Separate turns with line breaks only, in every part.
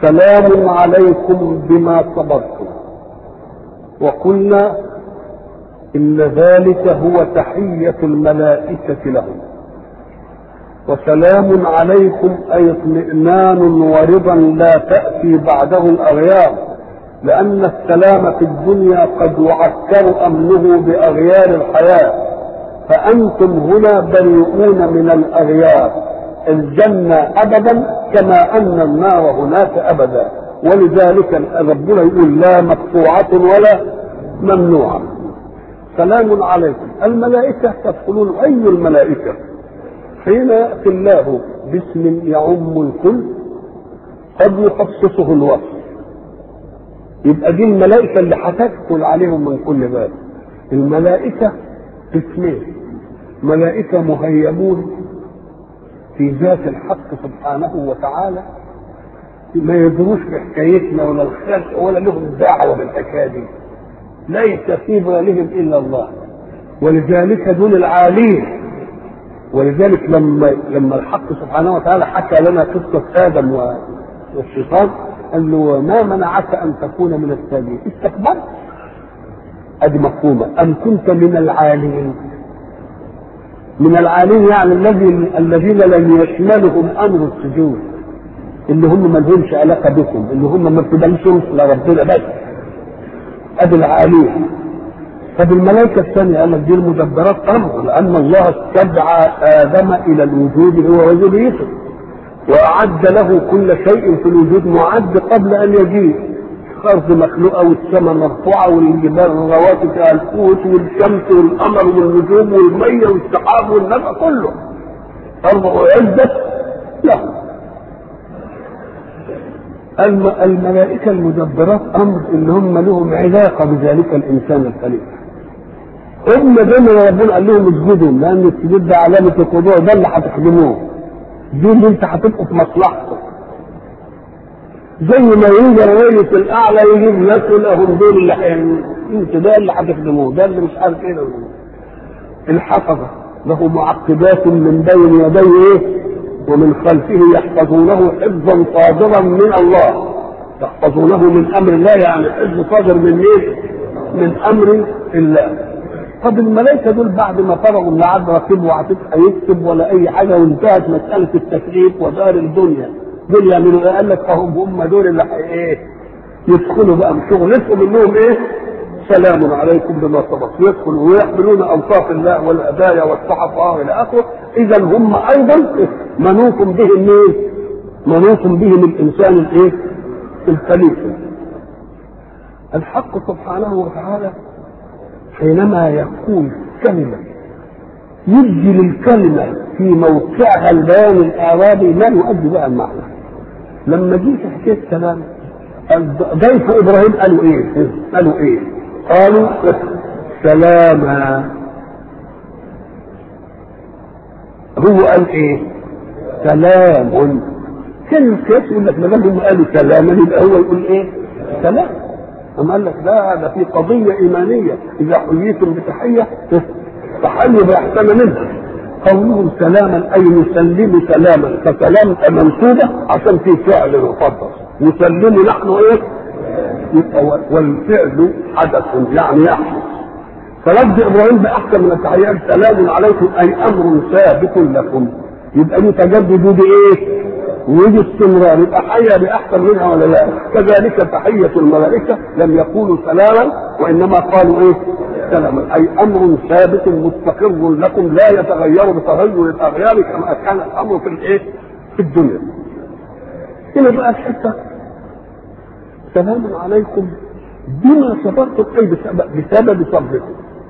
سلام عليكم بما صبرتم وقلنا إن ذلك هو تحية الملائكة لهم وسلام عليكم أي اطمئنان ورضا لا تأتي بعده الأغيار لأن السلام في الدنيا قد يعكر أمنه بأغيار الحياة فأنتم هنا بريئون من الأغيار الجنة أبدا كما أن النار هناك أبدا ولذلك ربنا يقول لا مقطوعة ولا ممنوعة سلام عليكم الملائكة تدخلون أي الملائكة حين يأتي الله باسم يعم الكل قد يخصصه الوصف يبقى دي الملائكة اللي هتدخل عليهم من كل باب الملائكة قسمين ملائكة مهيمون في ذات الحق سبحانه وتعالى ما يدروش بحكايتنا ولا الخلق ولا لهم دعوة بالحكاية دي ليس في بالهم إلا الله ولذلك دول العالين ولذلك لما لما الحق سبحانه وتعالى حكى لنا قصة آدم والشيطان قال له ما منعك أن تكون من الساجدين استكبرت ادي مفهومة أم كنت من العالين من العالين يعني الذي الذين لم يشملهم أمر السجود اللي هم ما لهمش علاقة بكم اللي هم ما بتدلسوش لربنا بس ادي العالين طب الملائكة الثانية قال لك دي المدبرات أمر لأن الله استدعى آدم إلى الوجود هو وذريته وأعد له كل شيء في الوجود معد قبل أن يجيء الارض مخلوقه والسماء مرفوعه والجبال الرواسي فيها القوت والشمس والقمر والنجوم والميه والسحاب والنبع كله ارض اعدت له الملائكه المدبرات امر ان هم لهم علاقه بذلك الانسان الخليفه هم دايما ربنا قال لهم اسجدوا لان السجود ده علامه الخضوع ده اللي هتخدموه دي اللي انت هتبقوا في مصلحته زي ما يجي الرئيس الاعلى يجيب ناس لهم دول اللي حين انت ده اللي هتخدموه ده اللي مش عارف ايه الحفظه له معقبات من بين يديه ايه ومن خلفه يحفظونه حفظا صادرا من الله يحفظونه من امر الله يعني حفظ صادر من ايه؟ من امر الله طب الملائكه دول بعد ما فرغوا من عاد رقيب وهتبقى يكتب ولا اي حاجه وانتهت مساله التكليف ودار الدنيا دول يعملوا ايه؟ قال لك فهم هم دول اللي ايه؟ يدخلوا بقى بشغلتهم انهم ايه؟ سلام عليكم بما صبرتم يدخلوا ويحملون اوصاف الله والهدايا والصحف الى اخره اذا هم ايضا منوط بهم مين؟ منوط بهم الانسان الايه؟ الخليفه الحق سبحانه وتعالى حينما يقول كلمه يدي للكلمه في موقعها البيان الاعرابي ما يؤدي بقى المعنى لما جه في حكايه سلام ضيف ابراهيم قالوا ايه؟ قالوا ايه؟ قالوا سلاما هو قال ايه؟ سلام كلمة كيف يقول لك ما دام هم قالوا سلاما يبقى هو يقول ايه؟ سلام أم قال لك لا ده في قضية إيمانية إذا حييتم بتحية فحيوا بأحسن منها قولهم سلاما أي نسلم سلاما فسلام منصوبة عشان في فعل مفضل نسلم نحن إيه؟ يبقى والفعل حدث يعني يحدث فرد ابراهيم باحسن من التحيات سلام عليكم اي امر ثابت لكم يبقى دي تجدد بايه؟ ودي استمرار يبقى حيا باحسن منها ولا لا؟ كذلك تحيه الملائكه لم يقولوا سلاما وانما قالوا ايه؟ سلاما اي امر ثابت مستقر لكم لا يتغير بتغير الاغيار كما كان الامر في الايه؟ في الدنيا. هنا بقى الحته سلام عليكم بما صبرتم اي بسبب, بسبب صبركم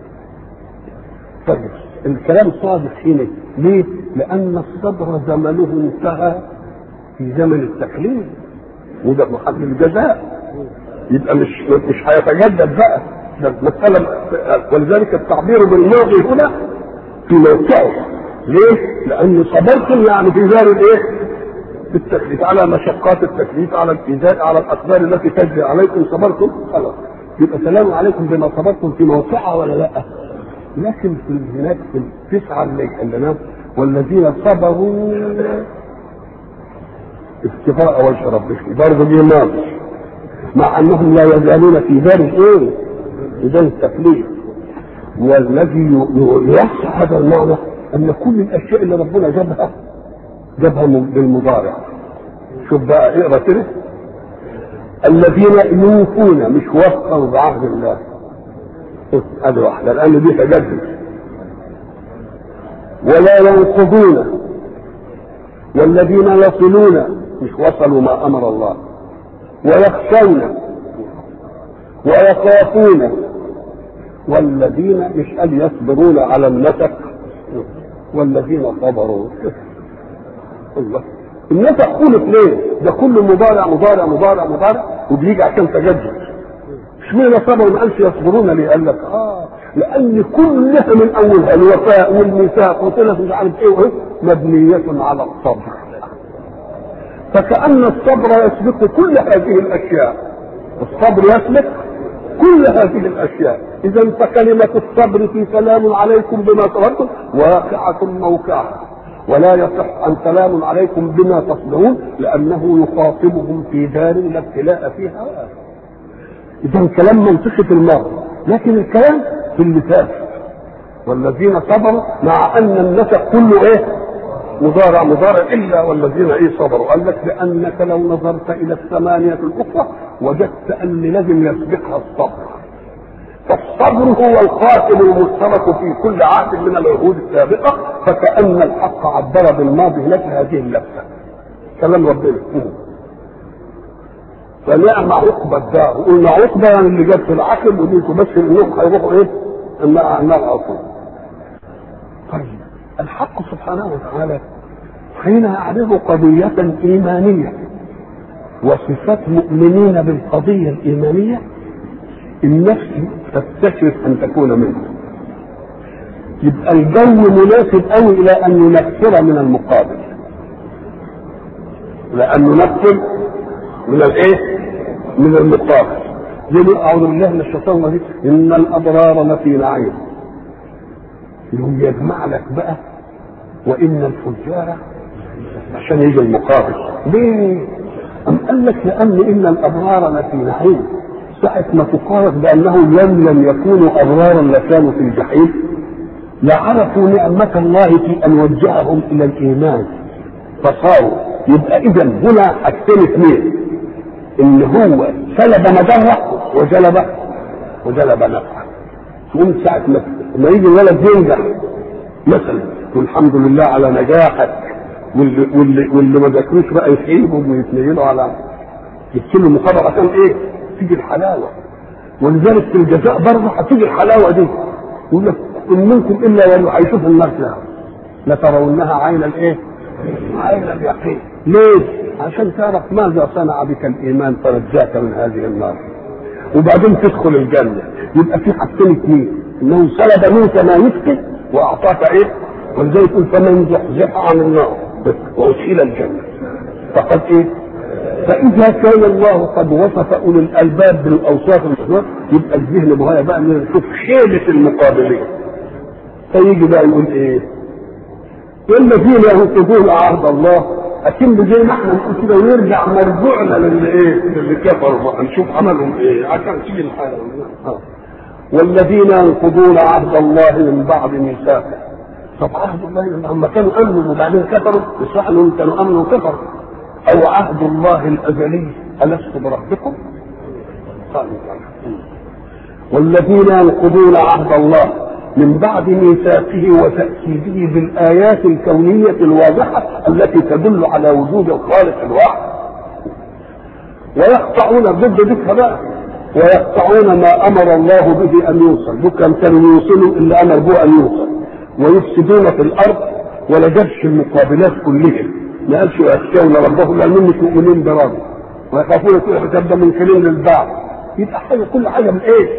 طيب الكلام صادق هنا ليه؟ لأن الصبر زمنه انتهى في زمن التكليف وده محل الجزاء يبقى مش مش هيتجدد بقى ده مسألة ولذلك التعبير بالماضي هنا في موقعه ليه؟ لأن صبرتم يعني في دار الايه؟ في التكليف على مشقات التكليف على الإيذاء على الأقدار التي تجري عليكم صبرتم خلاص يبقى سلام عليكم بما صبرتم في موقعها ولا لا؟ لكن في هناك في التسعة اللي عندنا والذين صبروا ابتغاء وجه ربك برضه دي ماضي مع انهم لا يزالون في دار الايه؟ في دار التكليف والذي يصح هذا المعنى ان كل الاشياء اللي ربنا جابها جابها بالمضارع شوف بقى اقرا كده الذين يوفون مش وفقوا بعهد الله هذه واحده لان دي تجدد ولا ينقضون والذين يصلون مش وصلوا ما امر الله ويخشون ويخافون والذين مش قال يصبرون على النسق والذين صبروا الله النسق خلق ليه؟ ده كله مضارع مضارع مضارع مضارع وبيجي عشان تجدد اشمعنى صبروا ما قالش يصبرون ليه؟ قال لك اه لان كلها من اولها الوفاء والميثاق وصله مش عارف ايه وايه مبنيه على الصبر فكأن الصبر يسبق كل هذه الاشياء الصبر يسبق كل هذه الاشياء اذا فكلمه الصبر في سلام عليكم بما صبرتم واقعه موقعها ولا يصح ان سلام عليكم بما تصبرون لانه يخاطبهم في دار لا ابتلاء فيها اذا كلام منطقي في الماضي لكن الكلام في اللي فات والذين صبروا مع ان النسق كله ايه مضارع مضارع الا والذين ايه صبروا قال لك لانك لو نظرت الى الثمانيه الاخرى وجدت ان لازم يسبقها الصبر فالصبر هو القاتل المشترك في كل عهد من العهود السابقه فكان الحق عبر بالماضي لك هذه اللفه كلام ربنا فنعم عقبى الدار قلنا عقبى يعني اللي جت في العقل ودي تبشر انهم هيروحوا ايه؟ النار النار على طول. طيب الحق سبحانه وتعالى حين يعرض قضية إيمانية وصفات مؤمنين بالقضية الإيمانية النفس تستشرف أن تكون منه يبقى الجو مناسب قوي إلى أن ننفر من المقابل لأن ننفر من الإيه؟ من المقابل زي ما أعوذ بالله من الشيطان الرجيم إن الأبرار لفي نعيم يوم يجمع لك بقى وان الفجار عشان يجي المقابل ليه؟ أم قال لك لأن إن الأبرار لفي نعيم ساعة ما تقارب بأنهم لم لم يكونوا أبرارا لكانوا في الجحيم لعرفوا نعمة الله في أن وجههم إلى الإيمان فصاروا يبقى إذا هنا حاجتين اثنين إن هو سلب مضرة وجلب وجلب نفعا تقوم ساعة ما لما يجي الولد ينجح مثلا تقول الحمد لله على نجاحك واللي, واللي, واللي ما ذاكروش بقى يخيبهم ويتنيلوا على يكتبوا المقرر عشان ايه؟ تيجي الحلاوه ولذلك في الجزاء برضه هتيجي الحلاوه دي يقول لك ان منكم الا ولو هيشوف النار فيها لترونها عين الايه؟ عين اليقين ليه؟ عشان تعرف ماذا صنع بك الايمان فنجاك من هذه النار وبعدين تدخل الجنه يبقى في حاجتين اثنين انه سلب منك ما يفقد واعطاك ايه؟ ولذلك يقول فمن زحزح عن النار وادخل الجنه فقد ايه؟ فاذا كان الله قد وصف اولي الالباب بالاوصاف المحدوده يبقى الذهن مهيأ بقى ان نشوف خيبه المقابلين فيجي بقى يقول ايه؟ والذين ينقضون عهد الله اكن زي ما احنا نقول كده ويرجع مرجوعنا للي ايه؟ للي كفروا نشوف عملهم ايه عشان تيجي الحاله والذين ينقضون عهد الله من بعد ميثاقه طب عهد الله هم كانوا امنوا وبعدين كفروا يصح لهم كانوا امنوا وكفروا او عهد الله الازلي الست بربكم قالوا والذين ينقضون عهد الله من بعد ميثاقه وتأكيده بالآيات الكونية الواضحة التي تدل على وجود الخالق الواحد ويقطعون ضد ذكر بقى ويقطعون ما امر الله به ان يوصل بكره كانوا يوصلوا اللي امر به ان يوصل ويفسدون في الارض ولا جابش المقابلات كلهم ما قالش يخشون ربهم لانهم مش مؤمنين بربه ويخافون كل حساب من كلين للبعض يبقى حاجه كل حاجه من ايه؟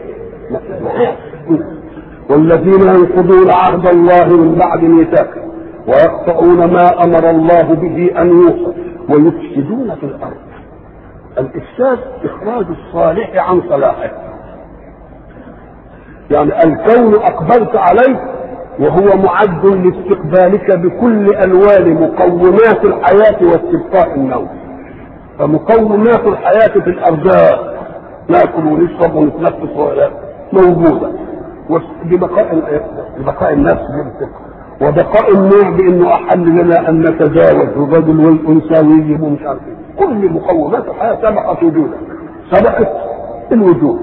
والذين ينقضون عهد الله من بعد ميثاقه ويقطعون ما امر الله به ان يوصل ويفسدون في الارض الافساد اخراج الصالح عن صلاحه يعني الكون اقبلت عليه وهو معد لاستقبالك بكل الوان مقومات الحياه واستبقاء النوم فمقومات الحياة في الأرزاق ناكل ونشرب ونتنفس ولا موجودة ببقاء ببقاء النفس وبقاء النوع بانه احل لنا ان نتزاوج الرجل والانثى ويجب ومش عارف ايه كل مقومات الحياه سبقت وجودك سبقت الوجود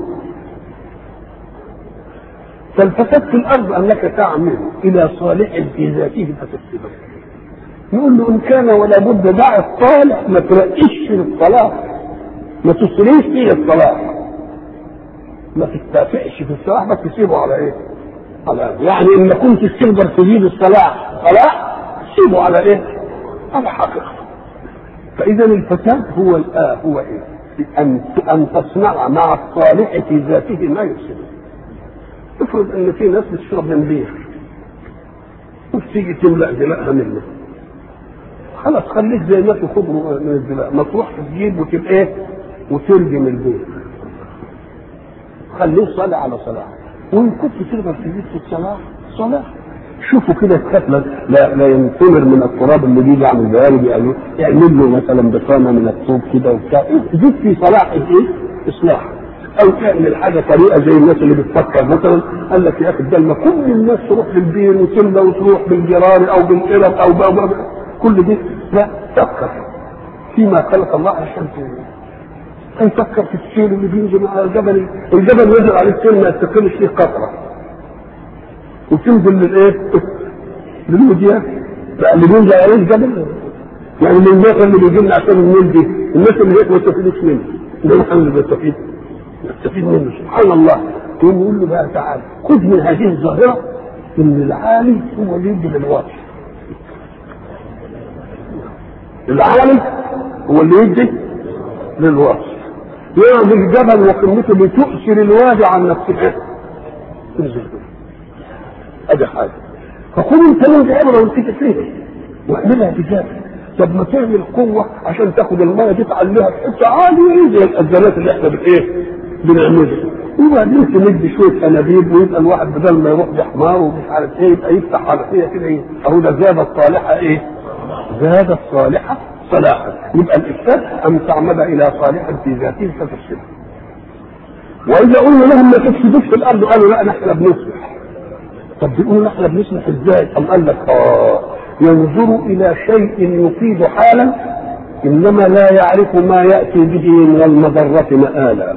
فالفساد في الارض انك تعمل الى صالح في ذاته فتفسده نقول له ان كان ولا بد دع الصالح ما ترقش للصلاح ما تسريش فيه الصلاح ما تستافئش في الصلاح بس تسيبه على ايه؟ على يعني ان كنت تقدر تجيب الصلاح صلاح سيبه على ايه؟ على حقيقه فاذا الفساد هو الآه هو ايه؟ ان ان تصنع مع الصالح في ذاته ما يفسده افرض ان في ناس بتشرب من بير وتيجي تملا دماءها منه خلاص خليك زي ما تاخد من الدماء ما تروح تجيب وتبقى ايه وترجم البير خليه صلاه على صلاه وان كنت تقدر تجيب في الصلاه صلاه شوفوا كده الكتاب لا لا ينتمر من التراب اللي بيجي عن الجوانب يعني يعمل له مثلا بطانه من الطوب كده وبتاع زيد في صلاح ايه؟ اصلاح او تعمل حاجه طريقه زي الناس اللي بتفكر مثلا قال لك يا اخي بدل ما كل الناس تروح للبير وتملى وتروح بالجرار او بالقرب او بأو بأو كل دي لا فكر فيما خلق الله عشان هيفكر في السيل اللي بينزل على الجبل الجبل ينزل عليه السيل ما يستقلش فيه قطره وتنزل للايه؟ للوديان اللي بينزل عليه الجبل يعني من الناس اللي بيجي لنا عشان النيل دي الناس اللي هيك ما يستفيدوش منه ده احنا اللي بنستفيد نستفيد منه سبحان الله تقوم يقول له بقى تعالى خذ من هذه الظاهره ان العالي هو اللي يدي للواطي العالي هو اللي يدي للواطي يعني الجبل وقمته بتؤثر الوادي عن نفسها تنزل ادي حاجه فخذ انت من عبره وانت فيه واعملها بذاتك طب ما تعمل قوه عشان تاخد الميه دي تعليها في حته عاليه زي الازالات اللي احنا بايه بنعملها وبعدين تمد شويه انابيب ويبقى الواحد بدل ما يروح بحمار ومش عارف ايه يبقى يفتح على فيها كده ايه اهو ده زاد الصالحه ايه؟ زاد الصالحه صلاحا يبقى الافساد ان تعمد الى صالح في ذاته فتفسده واذا قلنا لهم ما تفسدوش في الارض قالوا لا نحن بنصلح طب بيقولوا نحن بنصلح ازاي؟ أم قال لك اه ينظر الى شيء يفيد حالا انما لا يعرف ما ياتي به من المضره مآلا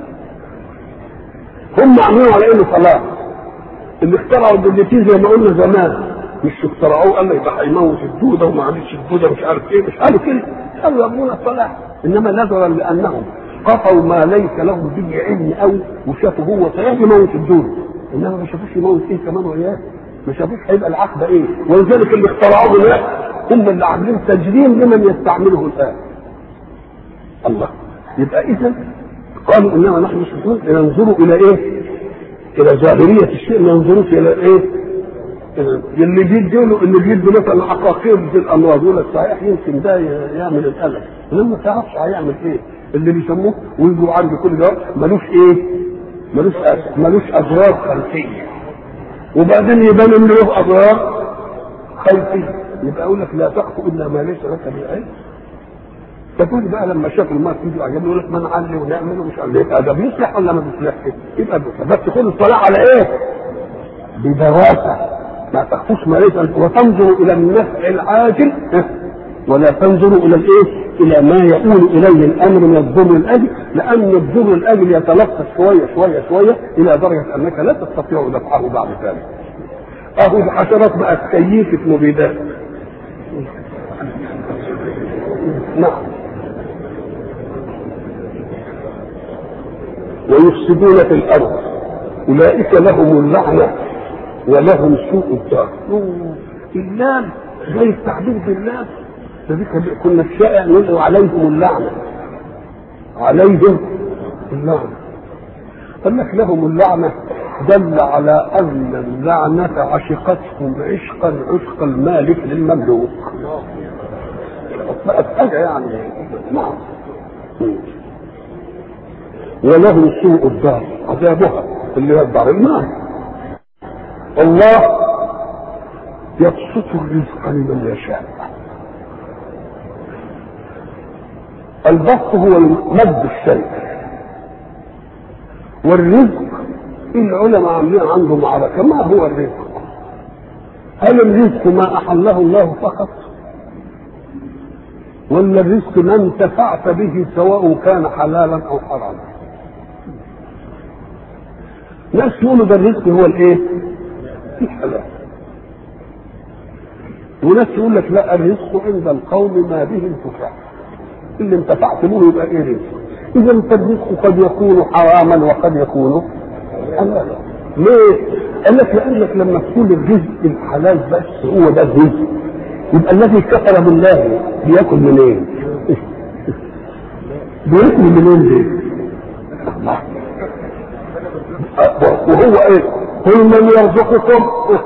هم عاملين على انه صلاح اللي اخترعوا الدلتين زي ما قلنا زمان مش اخترعوه قال لك ده هيموت الدوده وما عادش الدوده مش عارف ايه مش قالوا كده قالوا يبنون الصلاح انما نظرا لانهم قطعوا ما ليس لهم به علم قوي وشافوا هو صحيح يموت الدوده انما ما شافوش يموت ايه كمان وياه ما شافوش هيبقى العقبه ايه ولذلك اللي اخترعوه ده هم اللي عاملين تجريم لمن يستعمله الان الله يبقى اذا قالوا انما نحن مسلمون ينظروا الى ايه؟ الى ظاهريه الشيء ما ينظروش الى ايه؟ اللي بيدوا له اللي بيدوا مثلا عقاقير في الامراض يقول لك صحيح يمكن ده يعمل الالم انما ما تعرفش هيعمل ايه اللي بيسموه ويجوا عند كل ده ملوش ايه؟ ملوش ملوش اضرار خلفيه وبعدين يبان انه له اضرار خلفيه يبقى اقول لك لا تخطو الا ما ليس لك بالعلم تقول بقى لما شافوا الماء تيجي عجب يقول لك ما نعلي ونعمل ومش عارف ايه ده بيصلح ولا ما بيصلحش يبقى بس تكون الصلاه على ايه؟ بدراسه ما تخصص ما ليس وتنظر الى النفع العاجل ولا تنظر الى الايه؟ الى ما يؤول اليه الامر من الضر الاجل لان الضر الاجل يتلقى شويه شويه شويه الى درجه انك لا تستطيع دفعه بعد ذلك. اهو الحشرات بقت كيفه مبيدات. نعم. ويفسدون في الارض اولئك لهم اللعنه ولهم سوء الدار اللام زي التعبير بالله كنا الشائع نقول عليهم اللعنه عليهم اللعنه قال لك لهم اللعنه دل على ان اللعنه عشقتهم عشقا عشق المالك للمملوك بقت حاجه يعني نعم وله سوء الدار عذابها اللي هي الدار النار الله يبسط الرزق لمن يشاء البسط هو مد الشيء والرزق العلماء عاملين عنده معركه ما هو الرزق؟ هل الرزق ما احله الله فقط؟ ولا الرزق ما انتفعت به سواء كان حلالا او حراما؟ ناس يقولوا ده الرزق هو الايه؟ الحلال وناس يقول لك لا الرزق عند القوم ما به انتفاع اللي انتفعت به يبقى ايه رزق اذا فالرزق قد يكون حراما وقد يكون حلالا ليه؟ قال لك لان لك لما تكون الرزق الحلال بس هو ده الرزق يبقى الذي كفر بالله بياكل منين؟ بياكل منين ليه؟ الله وهو ايه؟ قل من يرزقكم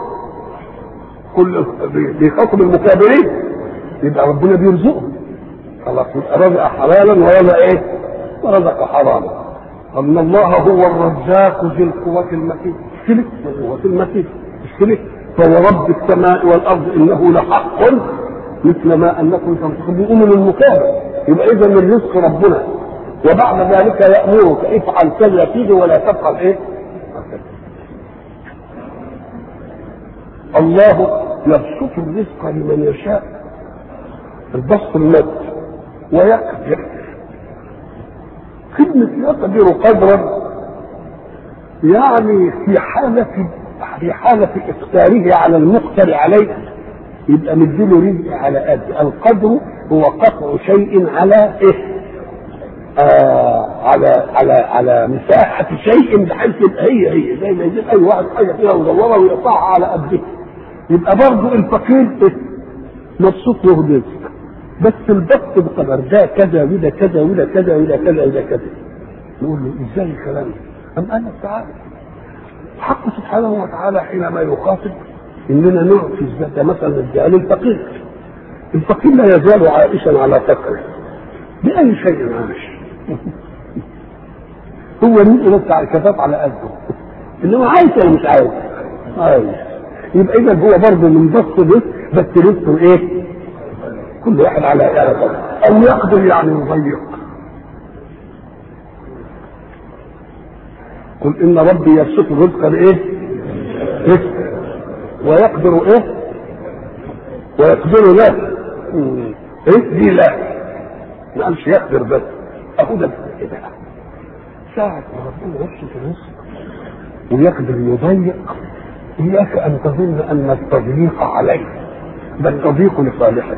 كل بحكم المكابرين يبقى ربنا بيرزقهم خلاص يبقى رزق حلالا ورزق ايه؟ ورزق حراما ان الله هو الرزاق ذي القوة المتين السلك القوة المتين السلك فهو رب السماء والارض انه لحق مثل ما انكم تنطقون بيقولوا للمكابر يبقى اذا الرزق ربنا وبعد ذلك يامرك افعل كذا تيجي ولا تفعل ايه؟ الله يبسط الرزق لمن يشاء البسط المد ويقدر كلمة يقدر قدرا يعني في حالة في حالة إقداره على المقتر عليه يبقى مديله رزق على قد القدر هو قطع شيء على إيه؟ آه على على على مساحة شيء بحيث يبقى هي هي زي ما يجيب أي واحد حاجة فيها مدورة ويقطعها على قده يبقى برضه الفقير مبسوط له رزق بس البسط بقدر ده كذا وده كذا وده كذا وده كذا وده كذا نقول له ازاي الكلام ده؟ أم قال تعالى حق سبحانه وتعالى حينما يخاطب اننا نعطي الزكاة مثلا الزكاة للفقير الفقير لا يزال عائشا على فقره بأي شيء عاش هو نزل بس على الكفاف على قده انما عايش ولا مش عايش؟ عايش يبقى اذا هو برضه من بسط رزق بس رزقه ايه؟ كل واحد على على او يقدر يعني يضيق قل ان ربي يبسط الرزق لايه؟ رزق ويقدر ايه؟ ويقدر له ايه دي لا ما قالش يقدر بس اهو ده كده ساعة ما ربنا يبسط الرزق ويقدر يضيق إياك أن تظن أن التضييق عليه ده التضييق لصالحه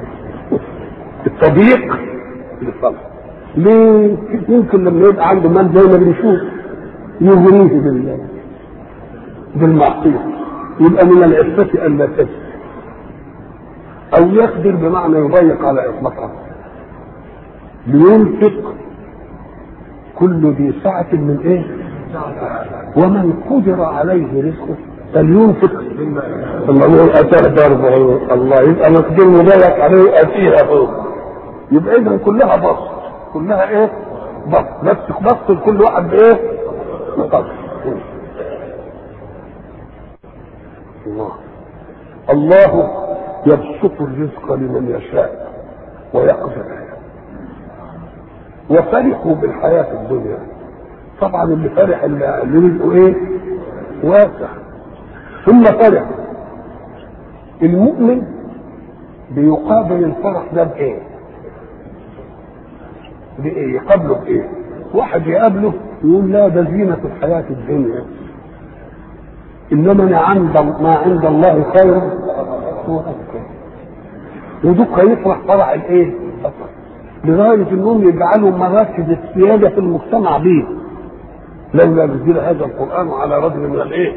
التضييق لصالحه ليه؟ يمكن لما يبقى عنده مال زي ما بنشوف يغريه بال بالمعصية يبقى من العفة ألا تجد أو يقدر بمعنى يضيق على إطلاقها لينفق كل ذي سعة من إيه؟ ومن قدر عليه رزقه فلينفق الله اتاه ضربه الله يبقى مقدور مبارك عليه اتيها فوق يبقى اذا كلها بسط كلها ايه؟ بسط بس بسط لكل واحد بايه؟ بقدر الله الله يبسط الرزق لمن يشاء ويقدر وفرحوا بالحياة الدنيا طبعا اللي فرح اللي رزقه ايه؟ واسع ثم فرح المؤمن بيقابل الفرح ده بايه؟ بايه؟ يقابله بايه؟ واحد يقابله يقول لا ده زينة الحياة الدنيا إنما أنا عند ما عند الله خير هو أذكر ودوك يفرح فرح الإيه؟ لغاية إنهم يجعلوا مراكز السيادة في المجتمع بيه لولا نزل هذا القرآن على رجل من الإيه؟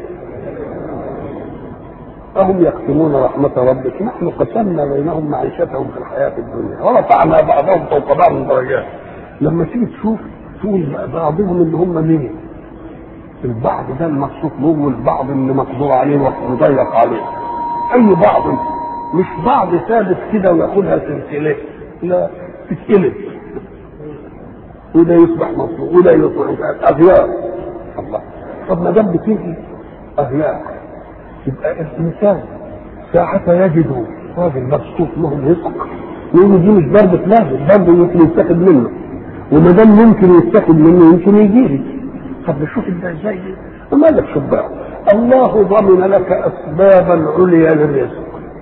أهم يقسمون رحمة ربك نحن قسمنا بينهم معيشتهم في الحياة الدنيا ورفعنا بعضهم فوق بعض درجات لما تيجي تشوف تقول بعضهم اللي هم مين البعض ده المقصود له والبعض اللي مقدور عليه ومضيق عليه أي بعض مش بعض ثابت كده وياخدها سلسلة لا تتقلب وده يصبح مطلوب وده يصبح أغيار الله طب ما دام بتيجي أغيار يبقى الانسان ساعة يجد راجل مبسوط له رزق نقول دي مش ضربة لازم برضه يمكن يتاخد منه وما دام ممكن يتاخد منه يمكن يجيلي طب نشوف انت ازاي وما لك شوف بقى الله ضمن لك اسبابا عليا للرزق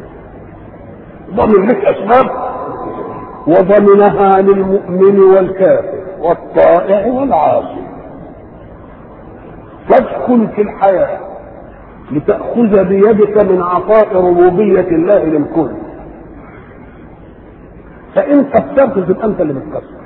ضمن لك اسباب وضمنها للمؤمن والكافر والطائع والعاصي فادخل في الحياه لتأخذ بيدك من عطاء ربوبية الله للكل فإن قصرت تبقى أنت اللي بتكسر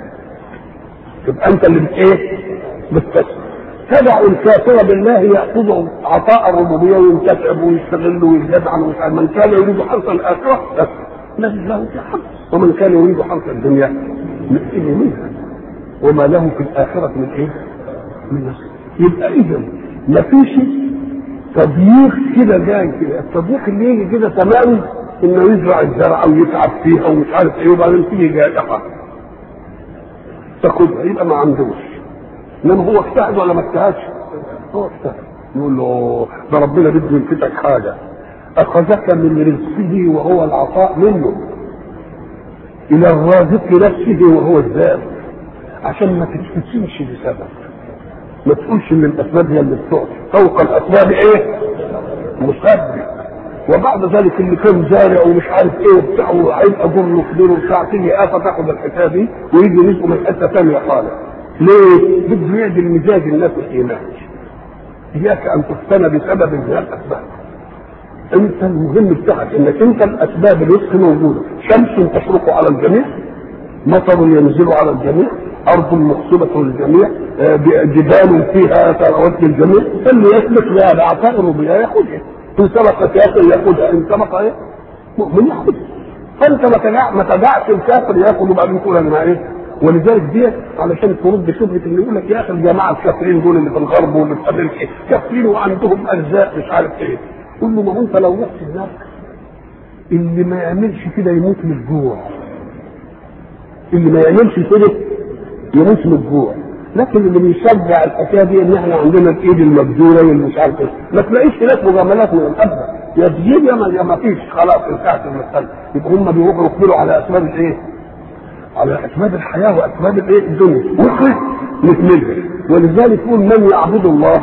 تبقى أنت اللي بت إيه؟ بتكسر تدع الكافر بالله يأخذ عطاء الربوبية وينتفع ويستغل ويجدع من كان يريد حرث الآخرة نجد له في حرث ومن كان يريد حرث الدنيا نأتيه منها وما له في الآخرة من إيه؟ من نصر يبقى إذا ما فيش تضييق كده جاي كده التضييق اللي يجي كده تمام انه يزرع الزرع ويتعب فيها ومش عارف ايه وبعدين تيجي جائحه تاخدها يبقى ما عندوش انما هو اجتهد ولا ما اجتهدش؟ هو اجتهد يقول له ده ربنا بده ينفتك حاجه اخذك من رزقه وهو العطاء منه الى الرازق نفسه وهو الذات عشان ما تتفتنش بسبب ما تقولش ان الاسباب هي اللي بتعطي فوق الاسباب ايه؟ مسبب وبعد ذلك اللي كان زارع ومش عارف ايه وبتاع وعايز اجر له فلوس وبتاع تيجي افه تاخد الحكايه دي ويجي رزقه من حته ثانيه خالص. ليه؟ بده يعدل مزاج الناس الايمان. اياك ان تفتن بسبب من الاسباب. انت المهم بتاعك انك انت الاسباب الرزق موجوده، شمس تشرق على الجميع، مطر ينزل على الجميع، ارض مخصبه للجميع، جبال فيها ثروات للجميع، فاللي يسلك بها بعطاء الربوبيه ياخذها. ان سبق كافر ياخذها ان سبق ايه؟ مؤمن ياخذها. فانت ما تدع ما تدعش الكافر ياخذ وبعدين تقول انا ايه؟ ولذلك دي علشان ترد شبهه اللي يقول لك يا اخي الجماعه الكافرين دول اللي في الغرب واللي في امريكا كافرين وعندهم ارزاق مش عارف ايه. قول له ما هو انت لو رحت هناك اللي ما يعملش كده يموت من الجوع. اللي ما يعملش كده يموت من الجوع. لكن اللي بيشجع الحكايه دي ان احنا عندنا الايد المبذوله واللي مش عارف ايه ما تلاقيش هناك مجاملات من الابد يا تجيب يا ما, يا ما فيش خلاص انتهت المساله يبقى هم بيروحوا يقبلوا على اسباب الايه؟ على اسباب الحياه واسباب الايه؟ الدنيا نخرج نكملها ولذلك يقول من يعبد الله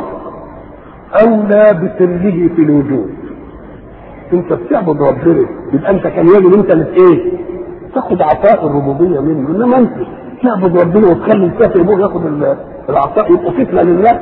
اولى بسره في الوجود انت بتعبد ربنا يبقى انت كان يجب انت اللي ايه؟ تاخد عطاء الربوبيه منه انما انت تعبد ربنا وتخلي الكافر يبغى ياخد العطاء يبقى فتنه لله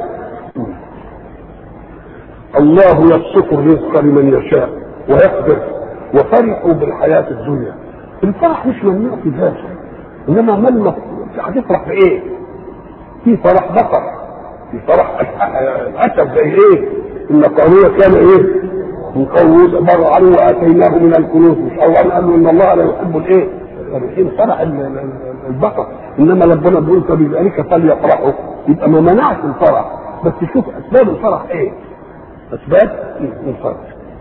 الله يبسط الرزق لمن يشاء ويقدر وفرحوا بالحياه الدنيا الفرح مش ممنوع في ذاته انما ما هتفرح بايه؟ في فرح بقر في فرح اسد زي ايه؟ ان قارون كان ايه؟ من قوم بر عنه واتيناه من الكنوز مش اول قال له ان الله لا يحب الايه؟ الفرحين فرح البقر انما ربنا بيقول فبذلك فليفرحوا يبقى ما منعش الفرح بس شوف اسباب الفرح ايه؟ اسباب الفرح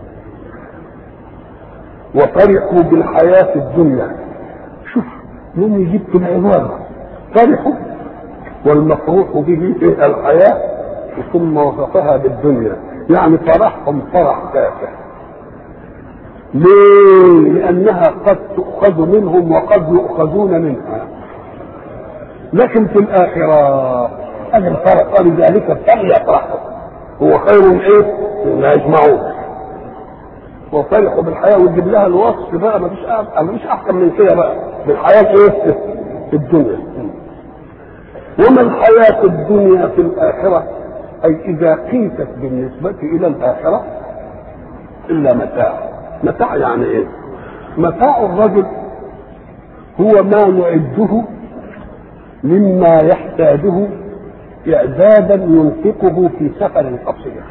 وفرحوا بالحياة الدنيا شوف يوم يجيب في العبارة فرحوا والمفروح به في الحياة ثم وصفها بالدنيا يعني فرحهم فرح تافه ليه؟ لأنها قد تؤخذ منهم وقد يؤخذون منها لكن في الآخرة هذا الفرق ولذلك فليفرحوا هو خير من ايه؟ مما يجمعون وفرحوا بالحياة وتجيب لها الوصف بقى ما فيش ما فيش أحسن من كده بقى بالحياة ايه؟ في الدنيا وما الحياة الدنيا في الآخرة أي إذا قيست بالنسبة إلى الآخرة إلا متاع متاع يعني إيه؟ متاع الرجل هو ما نعده مما يحتاجه إعدادا ينفقه في سفر قصير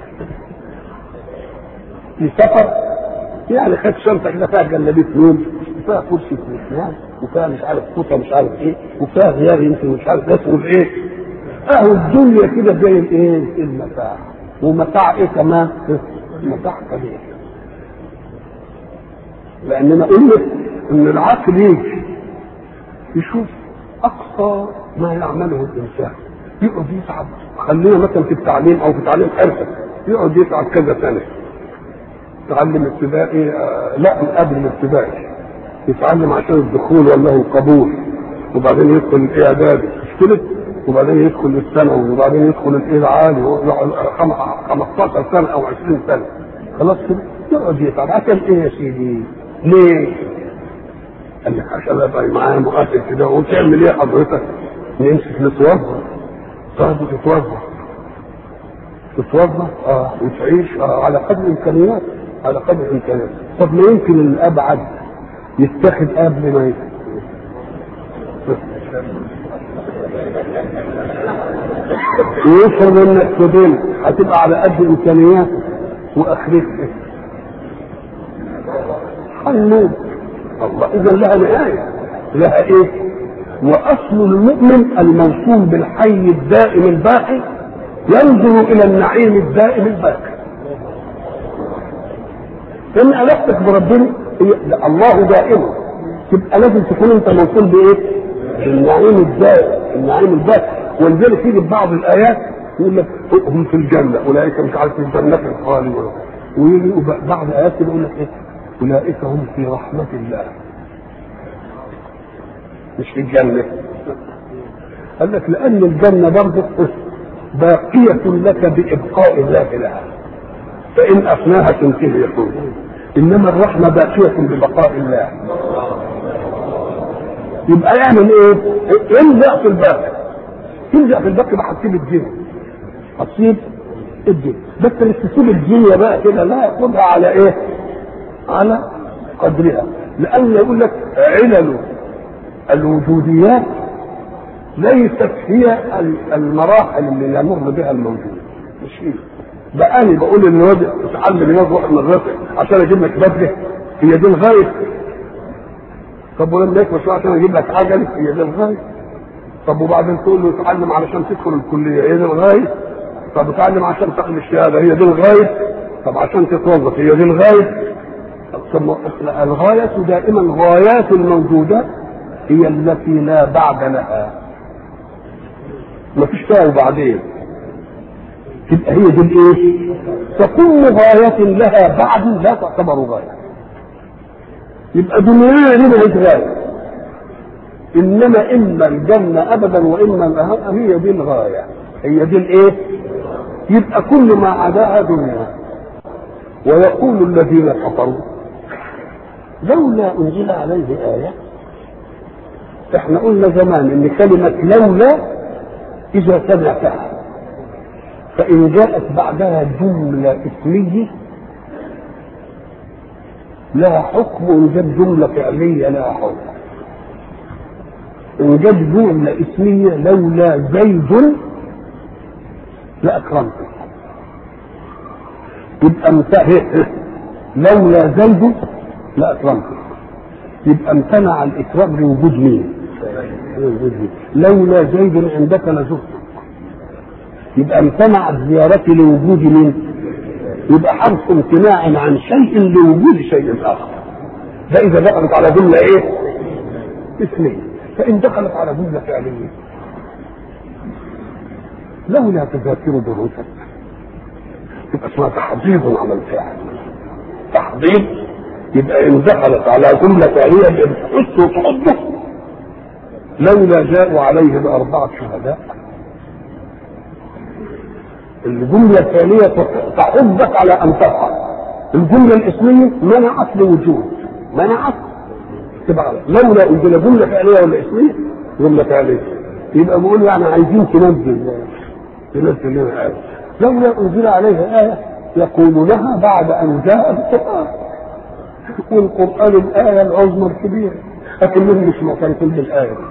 في سفر يعني خد شنطة كده فيها جلابية نوم وفيها كرسي في الاسنان وفيها مش عارف فوطة مش عارف ايه وفيها غيار يمكن مش عارف اسمه ايه اهو الدنيا كده زي الايه المتاع ومتاع ايه كمان متاع كبير لاننا قلنا ان العقل يجي يشوف اقصى ما يعمله الانسان يقعد يتعب خلينا مثلا في التعليم او في تعليم حرفه يقعد يتعب كذا سنه تعلم ابتدائي آه لا من قبل الابتدائي يتعلم عشان الدخول ولا القبول وبعدين يدخل الاعدادي مش كده وبعدين يدخل الثانوي وبعدين يدخل الايه العالي ويقعد 15 سنه او 20 سنه خلاص كده يقعد يتعب عشان ايه يا سيدي؟ ليه؟ قال لك عشان ابقى معايا مؤثر كده وتعمل ايه حضرتك؟ نمسك نتوظف طيب تتوظف تتوظف اه وتعيش آه على قدر الامكانيات على قدر الامكانيات طب ما يمكن الابعد يتخذ قبل ما يتخذ ويفرض انك فضلت هتبقى على قد امكانياتك واخرتك هنموت الله اذا لها نهايه لها ايه واصل المؤمن الموصول بالحي الدائم الباقي ينظر الى النعيم الدائم الباقي لان علاقتك بربنا هي الله دائم تبقى لازم تكون انت موصول بايه؟ بالنعيم الدائم النعيم الباقي ولذلك يجي في بعض الايات يقول لك هم في الجنه اولئك مش عارف في الجنه الخالدون ويجي بعض الايات كده يقول لك ايه؟ اولئك هم في رحمه الله مش في الجنه قال لك لان الجنه برضه باقيه لك بابقاء الله لها فان افناها تنتهي يقول انما الرحمه باقيه ببقاء الله يبقى يعمل ايه؟ يلزق في الباقي تلزق في الباقي بقى هتسيب الدنيا هتسيب الدنيا بس مش تسيب الدنيا بقى كده لا خدها على ايه؟ على قدرها لان يقول لك علل الوجوديات ليست هي المراحل اللي يمر بها الموجود مش هي ده انا بقول ان الواد اتعلم يروح المدرسه عشان اجيب لك بدله هي دي الغايه طب ولما يكبر شويه عشان اجيب لك عجل هي دي الغايه طب وبعدين تقول له اتعلم علشان تدخل الكليه هي دي الغايه طب اتعلم عشان تاخد الشهاده هي دي الغايه طب عشان تتوظف هي دي الغايه طب الغايه دائما غايات الموجودات هي التي لا بعد لها ما فيش فيها وبعدين تبقى هي دي الايه؟ فكل غاية لها بعد لا تعتبر غاية. يبقى دنيانا دي ملهاش غاية. انما اما الجنة ابدا واما الأهم هي دي الغاية. هي دي الايه؟ يبقى كل ما عداها دنيا. ويقول الذين كفروا لولا انزل عليه آية احنا قلنا زمان ان كلمة لولا إذا سمعتها فإن جاءت بعدها جملة اسمية لها حكم وإن جاءت جملة فعلية لها حكم إن جاءت جملة اسمية لولا زيد لأكرمته يبقى انتهى لولا زيد لأكرمته يبقى امتنع الإكرام لوجود مين؟ لولا زيد عندك لزرتك يبقى امتنعت زيارتي لوجود من يبقى حرف امتناع عن شيء لوجود شيء اخر ده اذا دخلت على جمله ايه اسميه فان دخلت على جمله فعليه لولا تذاكر دروسك يبقى اسمها تحضيض على الفعل تحضيض يبقى ان دخلت على جمله فعليه يبقى بتحس وتحضه لولا جاءوا عليه بأربعة شهداء الجملة الثانية تحضك على أن تفعل الجملة الاسمية منعت لوجود منعت تبقى لولا أنزل جملة فعلية ولا اسمية جملة فعلية يبقى بقول يعني عايزين تنزل تنزل لنا آية لولا أنزل عليه آية يقول لها بعد أن جاء القرآن والقرآن الآية العظمى الكبيرة لكنهم مش معترفين بالآية دي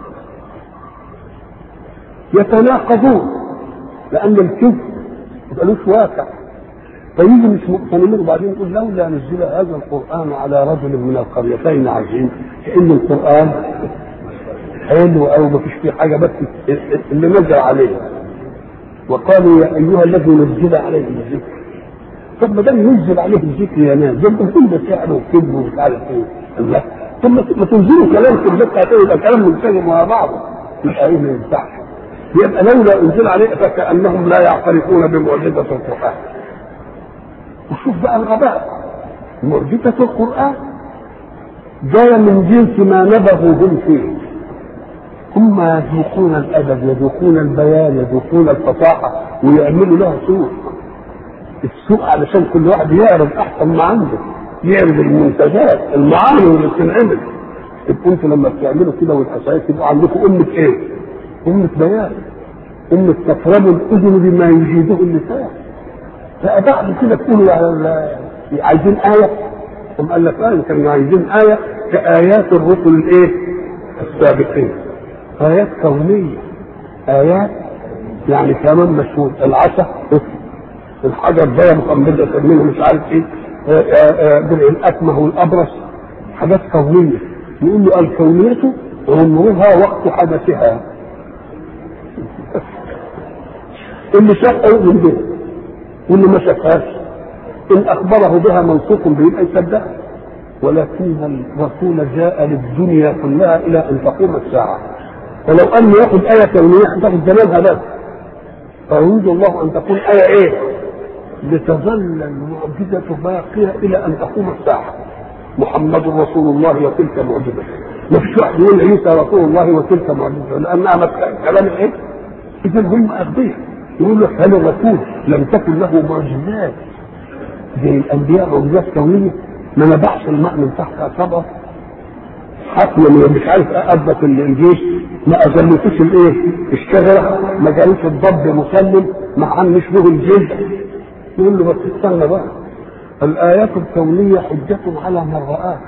يتناقضون لان الكذب ملوش واقع فيجي مش مقتنعين وبعدين يقول لولا نزل هذا القران على رجل من القريتين عظيم كان القران حلو او ما فيش فيه حاجه بس اللي نزل عليه وقالوا يا ايها الذي نزل عليه الذكر طب ما دام ينزل عليه الذكر يا ناس ده كل سحر وكذب ومش عارف ايه الله طب ما تنزلوا كلام في البيت يبقى كلام منسجم مع بعضه يبقى ايه ما ينفعش يبقى لولا انزل عليه فكانهم لا يعترفون بمعجزه القران وشوف بقى الغباء معجزه القران جاية من جنس ما نبغوا هم فيه هم يذوقون الأدب يذوقون البيان يذوقون الفصاحة ويعملوا لها سوق السوق علشان كل واحد يعرض أحسن ما عنده يعرض المنتجات المعاني اللي بتنعمل تبقوا انتوا لما بتعملوا كده والحسايس تبقوا عندكم أمة إيه؟ أمة بيان أمة تفرم الأذن بما يجيده اللسان فبعد كده تقولوا على عايزين آية ثم قال لك آية كانوا عايزين آية كآيات الرسل الإيه؟ السابقين آيات كونية آيات يعني كمان مشهور العصا الحجر ده مقمدة منه مش عارف ايه درع الأكمه والأبرص حاجات كونية يقول له الكونية عمرها وقت حدثها اللي شافها يؤمن بها واللي ما شافهاش إن أخبره بها موثوق به يبقى يصدقها ولكن الرسول جاء للدنيا كلها إلى أن تقوم الساعة ولو أن يأخذ آية كونية هتاخد زمانها بس فيريد الله أن تكون آية إيه؟ لتظل المعجزة باقية إلى أن تقوم الساعة محمد رسول الله وتلك معجزة ما فيش واحد يقول عيسى رسول الله وتلك معجزة لأنها كلام إيه؟ إذا هم أغبياء يقول لك هل الرسول لم تكن له معجزات زي الأنبياء معجزات كونية ما نبعش الماء من تحت أصابعه حتى مش عارف اثبت الجيش ما اذلتوش الايه الشجره ما جالوش الضب مسلم ما عنش له الجلد يقول له بس استنى بقى الايات الكونيه حجه على من رآها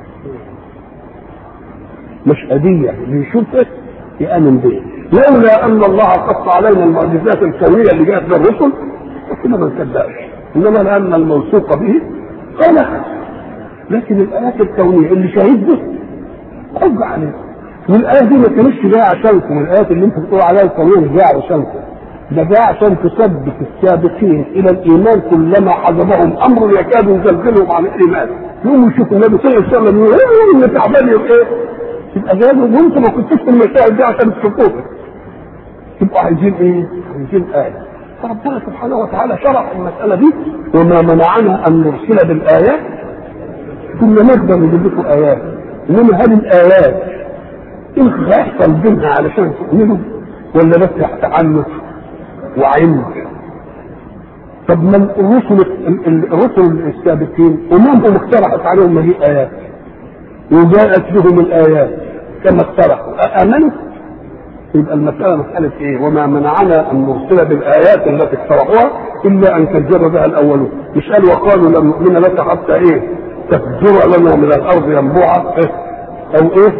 مش هديه اللي يشوفك يامن به لولا ان الله قص علينا المعجزات الكونيه اللي جاءت للرسل كنا ما نصدقش انما لان الموثوق به قال لكن الايات الكونيه اللي شهد به حج عليه والايه دي ما كانتش جايه عشانكم الايات اللي انتم بتقولوا عليها القانون مش جايه عشانكم ده جاء عشان تثبت السابقين الى الايمان كلما حزبهم امر يكاد يزلزلهم عن الايمان يقوموا يشوفوا النبي صلى الله عليه وسلم يقول ايه اللي تعبان ايه يبقى جايبوا وانتم ما كنتوش في المشاهد دي عشان تشوفوها تبقوا عايزين ايه؟ عايزين ايه فربنا سبحانه وتعالى شرح المساله دي وما منعنا ان نرسل بالايات كنا نقدر نجيب لكم ايات انما هذه الايات ايه هيحصل بينها علشان تؤمنوا ولا بس تعنت وعلم طب ما الرسل الرسل السابقين اممهم اقترحت عليهم هذه ايات وجاءت بهم الايات كما اقترحوا امنوا يبقى المسألة مسألة إيه؟ وما منعنا أن نرسل بالآيات التي اقترحوها إلا أن كذب بها الأولون، مش قال وقالوا لن نؤمن لك حتى إيه؟ تفجر لنا من الارض ينبوعا او ايه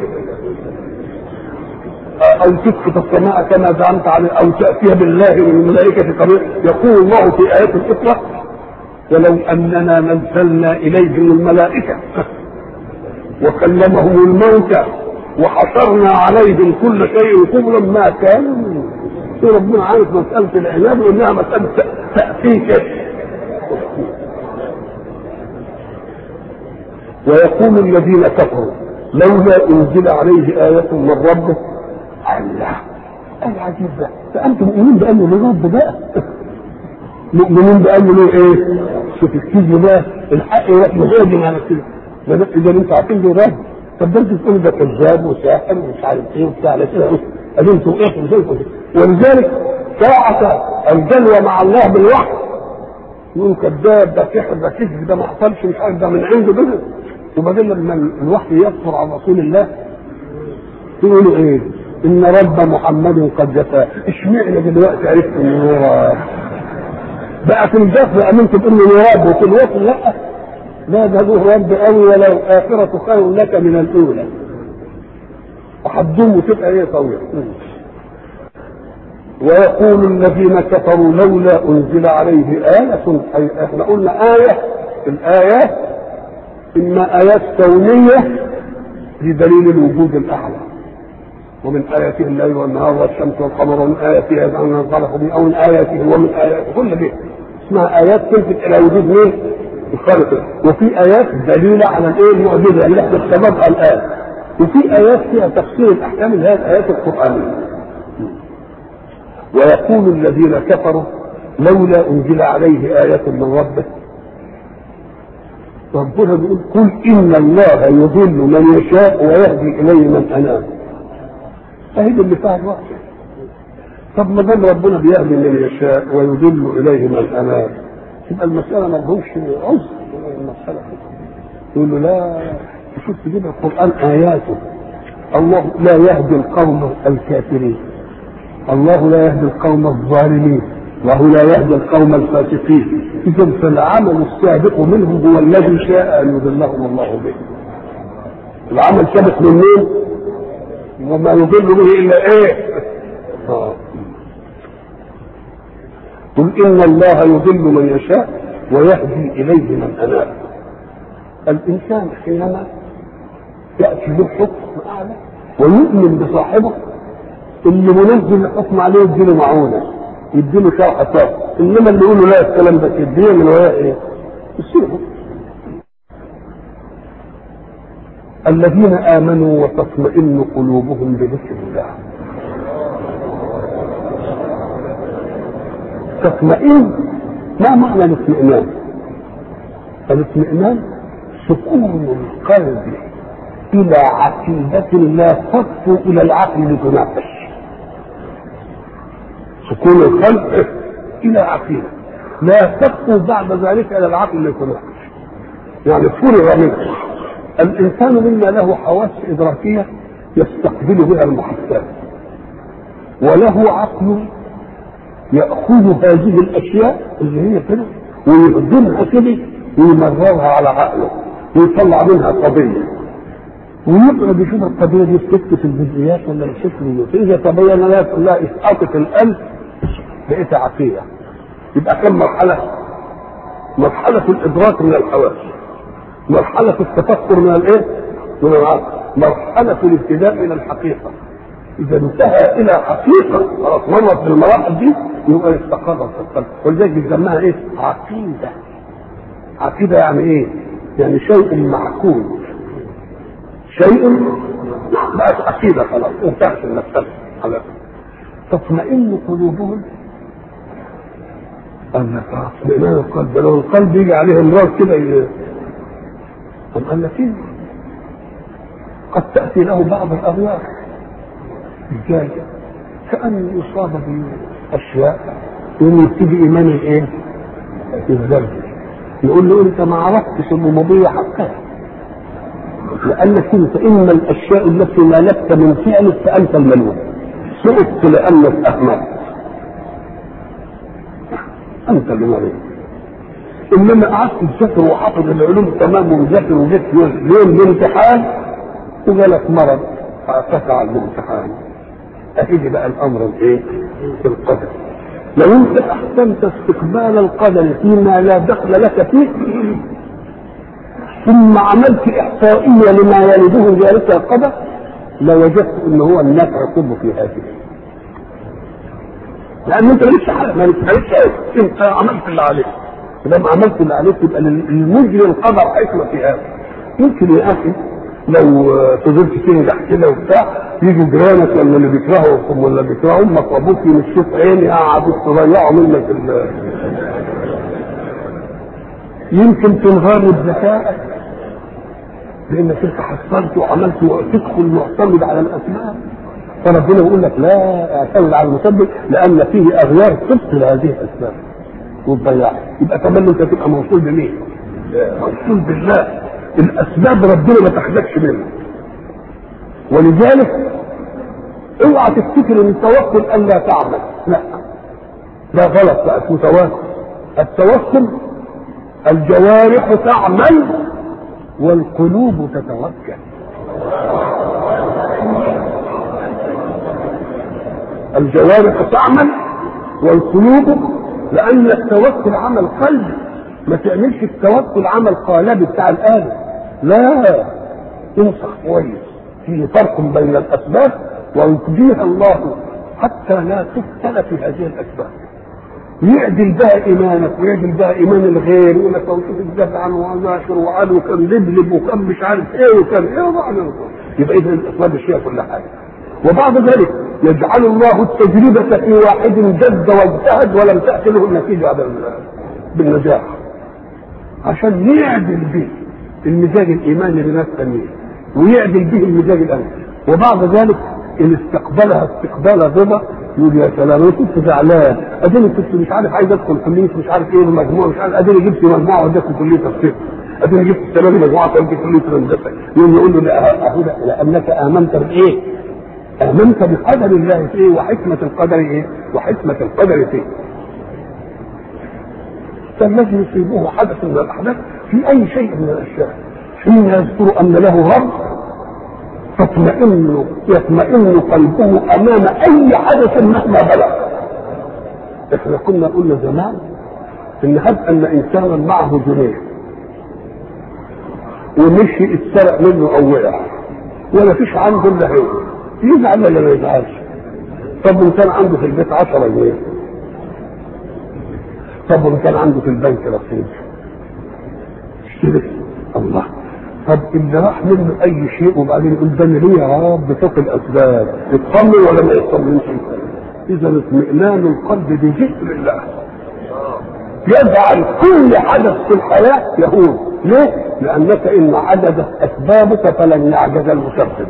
او تسقط السماء كما زعمت عليه او تاتي بالله والملائكه قبيل يقول الله في ايات الاخرى ولو اننا نزلنا اليهم الملائكه وكلمهم الموتى وحشرنا عليهم كل شيء قبلا ما كانوا ربنا عارف مساله العناد وانها مساله تاتيك ويقول الذين كفروا لولا انزل عليه آية من ربه الله العجيب ده فأنتم مؤمنين بأنه له رب بقى مؤمنين بأنه له إيه؟ شوف الكذب ده الحق يروح مهاجم على كده إذا أنتوا عارفين له رب طب ده أنتوا تقولوا ده كذاب وساحر ومش عارف إيه وبتاع على كده قال أنتوا إيه ولذلك ساعة الجلوة مع الله بالوحي يقول كذاب ده سحر ده كذب ده ما حصلش مش عارف ده من عنده ده وبعدين لما الوحي يكثر عن رسول الله يقولوا ايه؟ ان رب محمد قد جفا اشمعنى دلوقتي عرفت انه هو رب؟ بقى في الجف امنت بانه رب وفي الوقت لا لا ده له رب قوي ولو اخرة خير لك من الاولى وهتدوم وتبقى ايه طويل ويقول الذين كفروا لولا انزل عليه آية احنا قلنا آية الآيات إما آيات كونية في دليل الوجود الأعلى ومن آياته الليل والنهار والشمس والقمر ومن آياته أن خلق من أو من آياته ومن آياته كل دي اسمها آيات تلفت إلى وجود مين؟ الخالق وفي آيات دليلة على الإيه المعجزة اللي احنا سببها الآن وفي آيات فيها تفسير الأحكام اللي هي الآيات القرآنية ويقول الذين كفروا لولا أنزل عليه آية من ربه ربنا بيقول قل ان الله يضل من يشاء ويهدي اليه من اناب فهي دي اللي فيها الوقت طب ما دام ربنا بيهدي من يشاء ويضل اليه من اناب تبقى المساله ما لهمش عذر المساله يقول له لا شوف تجيب القران اياته الله لا يهدي القوم الكافرين الله لا يهدي القوم الظالمين وهو لا يهدي القوم الفاسقين اذا فالعمل السابق منهم هو الذي شاء ان يضلهم الله به العمل سابق من مين وما يضل به الا ايه آه. قل ان الله يضل من يشاء ويهدي اليه من اناب الانسان حينما ياتي له حكم اعلى ويؤمن بصاحبه اللي منزل الحكم عليه يديله معونه يديله شرح طاقه انما اللي يقول له لا الكلام ده كده من وراء ايه؟ يصيبه الذين امنوا وتطمئن قلوبهم بذكر الله تطمئن ما معنى الاطمئنان؟ الاطمئنان سكون القلب الى عقيدة لا تطفو الى العقل لتناقش سكون القلب الى عقيدة لا تطفو بعد ذلك الى العقل لتناقش يعني فرغ منه الانسان مما له حواس ادراكية يستقبل بها المحسات وله عقل يأخذ هذه الأشياء اللي هي كده ويهدمها كده ويمررها على عقله ويطلع منها قضية ويقعد يشوف القضية دي سكت في الجزئيات ولا الشكل فإذا تبين لك لا إسقاطك القلب بقيت عقيدة يبقى كم مرحلة؟ مرحلة الإدراك من الحواس مرحلة التفكر من الإيه؟ من العقل مرحلة الابتداء من الحقيقة إذا انتهى إلى حقيقة خلاص مرت بالمراحل دي يبقى استقر في القلب ولذلك بيسموها إيه؟ عقيدة عقيدة يعني إيه؟ يعني شيء معقول شيء بقت عقيدة خلاص انتهت المسألة خلاص تطمئن قلوبهم قال لك اطمئنان القلب لو القلب يجي عليه امراض كده ي... طب قال لك ايه؟ قد تأتي له بعض الأغيار ازاي؟ كأن يصاب بأشياء يوم يبتدي إيمان الإيه؟ الزلزل يقول له أنت ما عرفتش الربوبية حقها لأنك أنت إما الأشياء التي مالكت من فعلك فأنت الملوم سئت لأنك أهملت أنت اللي مريض إنما قعدت تذاكر وحافظ العلوم تمام ومذاكر وجيت يوم الامتحان وجالك مرض فقطع الامتحان أهدي بقى الأمر الإيه؟ في القدر لو أنت أحسنت استقبال القدر فيما لا دخل لك فيه ثم عملت إحصائية لما يلده ذلك القدر لوجدت ان هو النفع كله في هذه لان انت لسه عارف ما لسه انت عملت اللي عليك لما عملت اللي عليك يبقى المجري القدر حكمه في هذا يمكن يا اخي لو فضلت تنجح كده وبتاع يجوا جيرانك ولا اللي بيكرهوا ولا بيكرهوا امك وابوك يمشوك عيني قعدوا تضيعوا منك ال يمكن تنهار بذكائك لانك انت حصلت وعملت وتدخل معتمد على الاسباب فربنا يقول لك لا اعتمد على المسبب لان فيه اغيار تبطل هذه الاسباب وتضيعها يبقى كمان انت تبقى موصول بمين؟ موصول بالله الاسباب ربنا ما تحتاجش منها ولذلك اوعى تفتكر ان التوكل الا تعمل لا ده غلط بقى اسمه توكل التوكل الجوارح تعمل والقلوب تتوكل الجوارح تعمل والقلوب لان التوكل عمل قلبي ما تعملش التوكل عمل قالبي بتاع الآلة لا انصح كويس فيه فرق بين الاسباب ويقضيها الله حتى لا تفتن في هذه الاسباب يعدل بها ايمانك ويعدل بها ايمان الغير يقول لك وشوف الجدع وذاكر وقال وكان لبلب وكان مش عارف ايه وكان ايه وبعد يبقى اذا الاسباب الشيء كل حاجه وبعد ذلك يجعل الله التجربة في واحد جد واجتهد ولم تأتي له النتيجة بالنجاح عشان يعدل به المزاج الايماني لناس ثانيين ويعدل به المزاج الامني وبعد ذلك ان استقبلها استقبال رضا يقول يا سلام انا كنت زعلان اديني كنت مش عارف عايز ادخل كليه مش عارف ايه المجموعه مش عارف اديني جبت مجموعه وديتكم كليه تفسير اديني جبت السنه دي مجموعه وديتكم كليه هندسه يقوم يقول له لا اهو ده لانك امنت بايه؟ امنت بقدر الله فيه وحكمه القدر ايه؟ وحكمه القدر فيه فالذي يصيبه حدث من الاحداث في اي شيء من الاشياء حين يذكر ان له رب تطمئن يطمئن قلبه امام اي حدث مهما بلغ احنا كنا قلنا زمان ان هب ان انسانا معه جنيه ومشي اتسرق منه او وقع ولا فيش عنده الا هي يزعل ولا ما يزعلش طب وان كان عنده في البيت 10 جنيه طب وان كان عنده في البنك رصيد اشترك الله طب اللي راح منه اي شيء وبعدين يقول ده ليه يا رب فوق الاسباب يطمن ولا ما يطمنش اذا اطمئنان القلب بذكر الله يجعل كل حدث في الحياه يهون ليه؟ لانك ان عجزت اسبابك فلن يعجز المسبب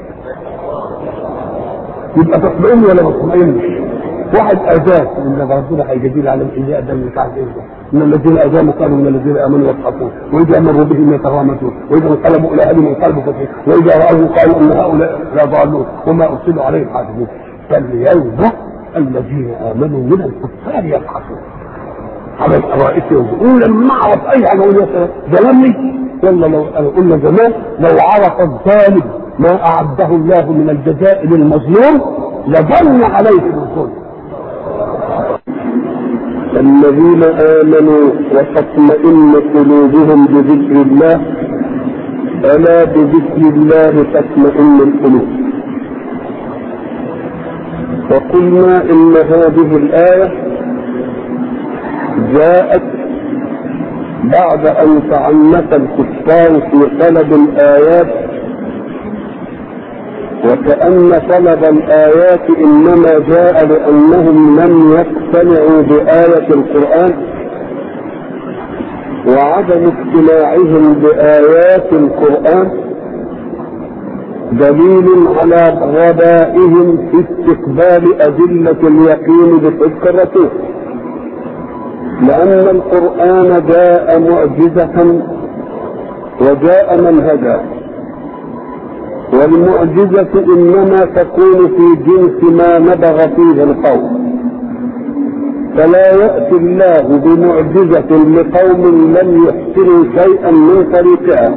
يبقى تطمئن ولا ما تطمئنش واحد اذاك ان ربنا هيجزيه على الايذاء ده مش عارف ايه ان الذين اذانوا كانوا من الذين امنوا يضحكون واذا مروا بهم يتغامزون واذا انقلبوا الى اهلهم انقلبوا فكهين واذا راوه قالوا ان هؤلاء لضالون وما ارسلوا عليهم حافظين فاليوم الذين امنوا من الكفار يضحكون على الارائك يقول لما اعرف اي حاجه اقول يا سلام ظلمني ولا لو قلنا زمان لو عرف الظالم ما اعده الله من الجزاء للمظلوم لظن عليه بالظلم
الذين آمنوا وتطمئن قلوبهم بذكر الله ألا بذكر الله تطمئن القلوب وقلنا إن هذه الآية جاءت بعد أن تعنت الكفار في طلب الآيات وكأن طلب الآيات إنما جاء لأنهم لم يقتنعوا بآية القرآن وعدم اقتناعهم بآيات القرآن دليل على غبائهم في استقبال أدلة اليقين بصدق الرسول لأن القرآن جاء معجزة وجاء منهجا والمعجزة إنما تكون في جنس ما نبغ فيه القوم فلا يأتي الله بمعجزة لقوم لم يحسنوا شيئا من طريقها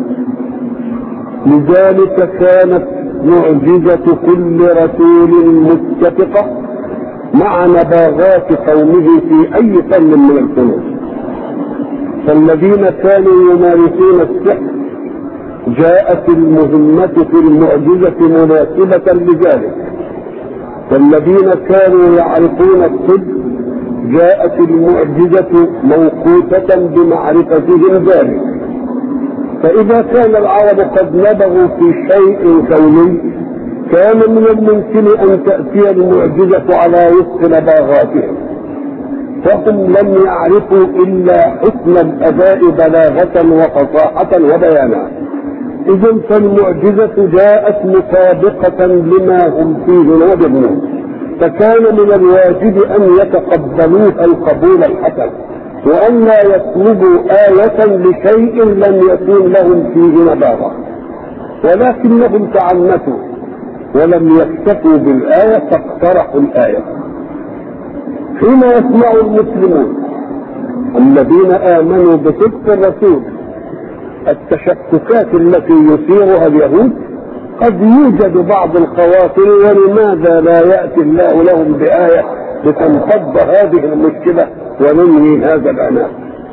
لذلك كانت معجزة كل رسول متفقة مع نباغات قومه في أي فن من الفنون فالذين كانوا يمارسون السحر جاءت المهمة في المعجزة مناسبة لذلك والذين كانوا يعرفون الطب جاءت المعجزة موقوتة بمعرفتهم ذلك فإذا كان العرب قد نبغوا في شيء كوني كان من الممكن أن تأتي المعجزة على وفق نباغاتهم فهم لم يعرفوا إلا حسن الأداء بلاغة وفصاحة وبيانا إذا فالمعجزة جاءت مطابقة لما هم فيه نادرون فكان من الواجب أن يتقبلوها القبول الحسن وأن لا يطلبوا آية لشيء لم يكن لهم فيه نباغة ولكنهم تعنتوا ولم يكتفوا بالآية فاقترحوا الآية حين يسمع المسلمون الذين آمنوا بصدق الرسول التشككات التي يثيرها اليهود قد يوجد بعض الخواطر ولماذا لا يأتي الله لهم بآية لتنفض هذه المشكلة وننهي هذا العناء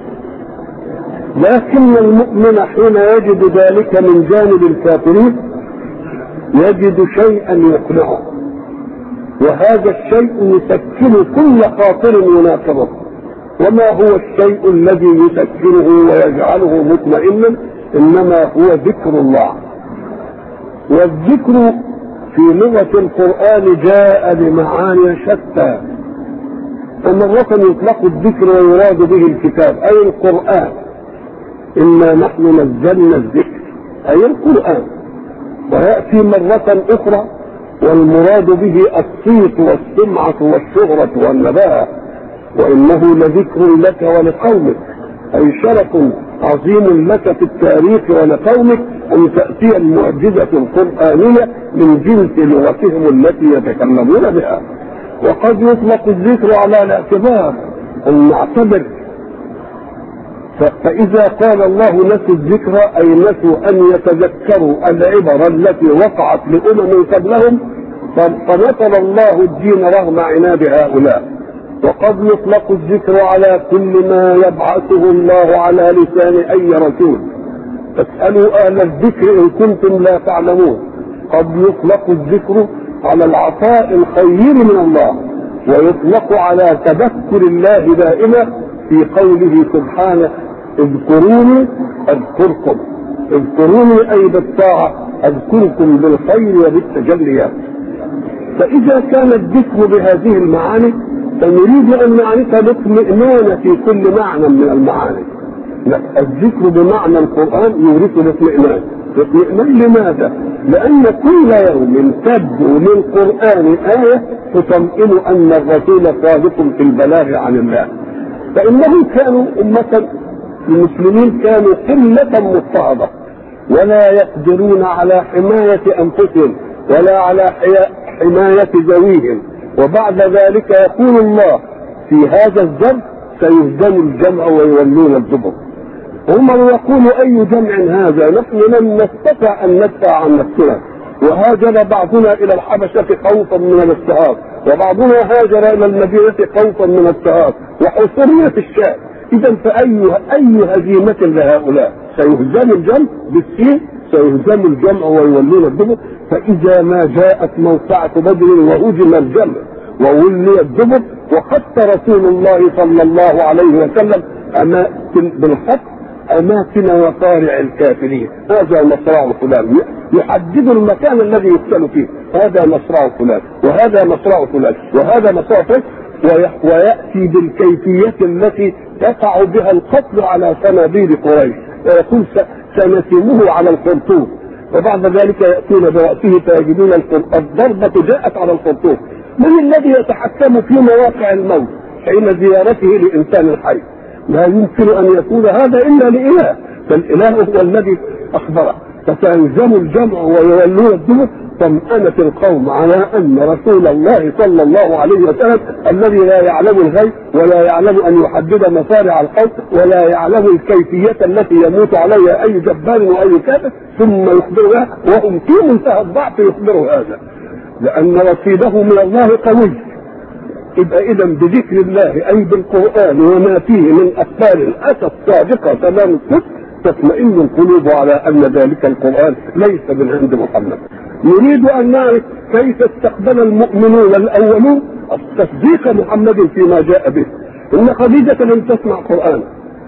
لكن المؤمن حين يجد ذلك من جانب الكافرين يجد شيئا يقنعه وهذا الشيء يسكن كل خاطر يناسبه وما هو الشيء الذي يسكنه ويجعله مطمئنا انما هو ذكر الله والذكر في لغة القرآن جاء بمعاني شتى فمرة يطلق الذكر ويراد به الكتاب أي القرآن إنا نحن نزلنا الذكر أي القرآن ويأتي مرة أخرى والمراد به الصيت والسمعة والشهرة والنباهة وإنه لذكر لك ولقومك أي شرف عظيم لك في التاريخ ولقومك أن تأتي المعجزة القرآنية من جنس لغتهم التي يتكلمون بها وقد يطلق الذكر على الاعتبار أن نعتبر فإذا قال الله نسوا الذكر أي نسوا أن يتذكروا العبر التي وقعت لأمم قبلهم فنصر الله الدين رغم عناد هؤلاء وقد يطلق الذكر على كل ما يبعثه الله على لسان أي رسول فاسألوا أهل الذكر إن كنتم لا تعلمون قد يطلق الذكر على العطاء الخير من الله ويطلق على تذكر الله دائما في قوله سبحانه اذكروني اذكركم اذكروني اي بالطاعه اذكركم بالخير وبالتجليات فاذا كان الذكر بهذه المعاني فنريد ان نعرف الاطمئنان في كل معنى من المعاني لا الذكر بمعنى القران يورث الاطمئنان الاطمئنان لماذا؟ لأن كل يوم تبدو للقرآن آية تطمئن أن الرسول صادق في البلاغ عن الله فإنهم كانوا أمة المسلمين كانوا قلة مضطهدة ولا يقدرون على حماية أنفسهم ولا على حماية ذويهم وبعد ذلك يقول الله في هذا الذنب سيهزم الجمع ويولون الدبر هم يقول اي جمع هذا نحن لم نستطع ان ندفع عن نفسنا وهاجر بعضنا الى الحبشه خوفا من الاضطهاد وبعضنا هاجر الى المدينه خوفا من الاضطهاد وحصرنا في الشام اذا فاي اي هزيمه لهؤلاء سيهزم الجمع بالسين سيهزم الجمع ويولون الدبر فاذا ما جاءت موقعه بدر وهزم الجمع وولي الدبر وخط رسول الله صلى الله عليه وسلم اماكن بالخط اماكن وقارع الكافرين هذا مصرع فلان يحدد المكان الذي يقتل فيه هذا مصرع فلان وهذا مصرع فلان وهذا مصرع فلان وياتي بالكيفيه التي يقع بها القتل على صناديد قريش ويقول سنسمه على الخرطوم وبعد ذلك ياتون براسه فيجدون الضربه جاءت على الخرطوم من الذي يتحكم في مواقع الموت حين زيارته لانسان الحي لا يمكن ان يكون هذا الا لاله فالاله هو الذي اخبره فتلزم الجمع ويولون الدبر طمأنة القوم على أن رسول الله صلى الله عليه وسلم الذي لا يعلم الغيب ولا يعلم أن يحدد مصارع القوم ولا يعلم الكيفية التي يموت عليها أي جبار وأي كافر ثم يخبرها وهم في منتهى الضعف يخبروا هذا لأن رصيده من الله قوي يبقى اذا بذكر الله اي بالقران وما فيه من اخبار الاتى الصادقه تمام الصدق تطمئن القلوب على ان ذلك القران ليس من عند محمد. نريد ان نعرف كيف استقبل المؤمنون الاولون تصديق محمد فيما جاء به. ان خديجه لم تسمع قران.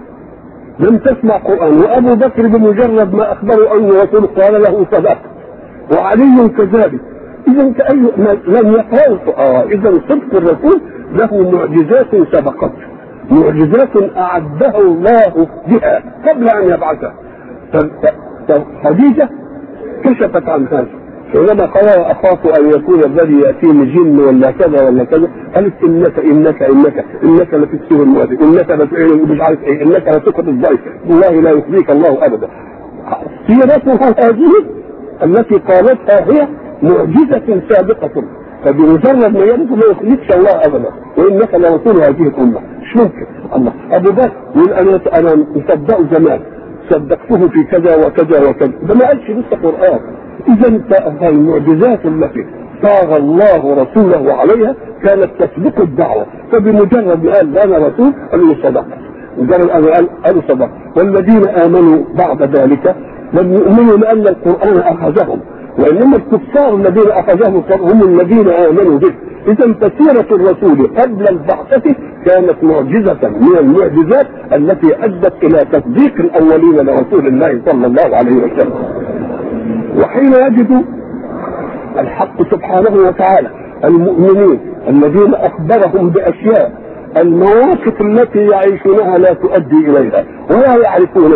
لم تسمع قران وابو بكر بمجرد ما اخبروا ان رسول قال له صدقت. وعلي كذلك اذا كأي لم يقرأوا اه اذا صدق الرسول له معجزات سبقته معجزات اعدها الله بها قبل ان يبعثها فخديجه كشفت عن هذا حينما قال اخاف ان يكون الذي ياتيني جن ولا كذا ولا كذا قالت انك انك انك انك لتكسر المؤذن انك لتعين مش عارف ايه انك لتقضي الضيف والله لا يخزيك الله ابدا سيرته هذه التي قالتها هي معجزة سابقة فبمجرد ما يبدو ما يخلفش الله ابدا وانك لرسول هذه الامه مش ممكن الله ابو بكر يقول انا انا مصدقه زمان صدقته في كذا وكذا وكذا ده ما قالش لسه قران اذا المعجزات التي صاغ الله رسوله عليها كانت تسبق الدعوه فبمجرد ما قال انا رسول قال له صدقت مجرد ان قال قالوا صدقت والذين امنوا بعد ذلك لم يؤمنوا لان القران اخذهم وانما الكفار الذين اخذهم هم الذين امنوا به اذا فسيره الرسول قبل البعثه كانت معجزه من المعجزات التي ادت الى تصديق الاولين لرسول الله صلى الله عليه وسلم وحين يجد الحق سبحانه وتعالى المؤمنين الذين اخبرهم باشياء المواقف التي يعيشونها لا تؤدي اليها ولا يعرفونها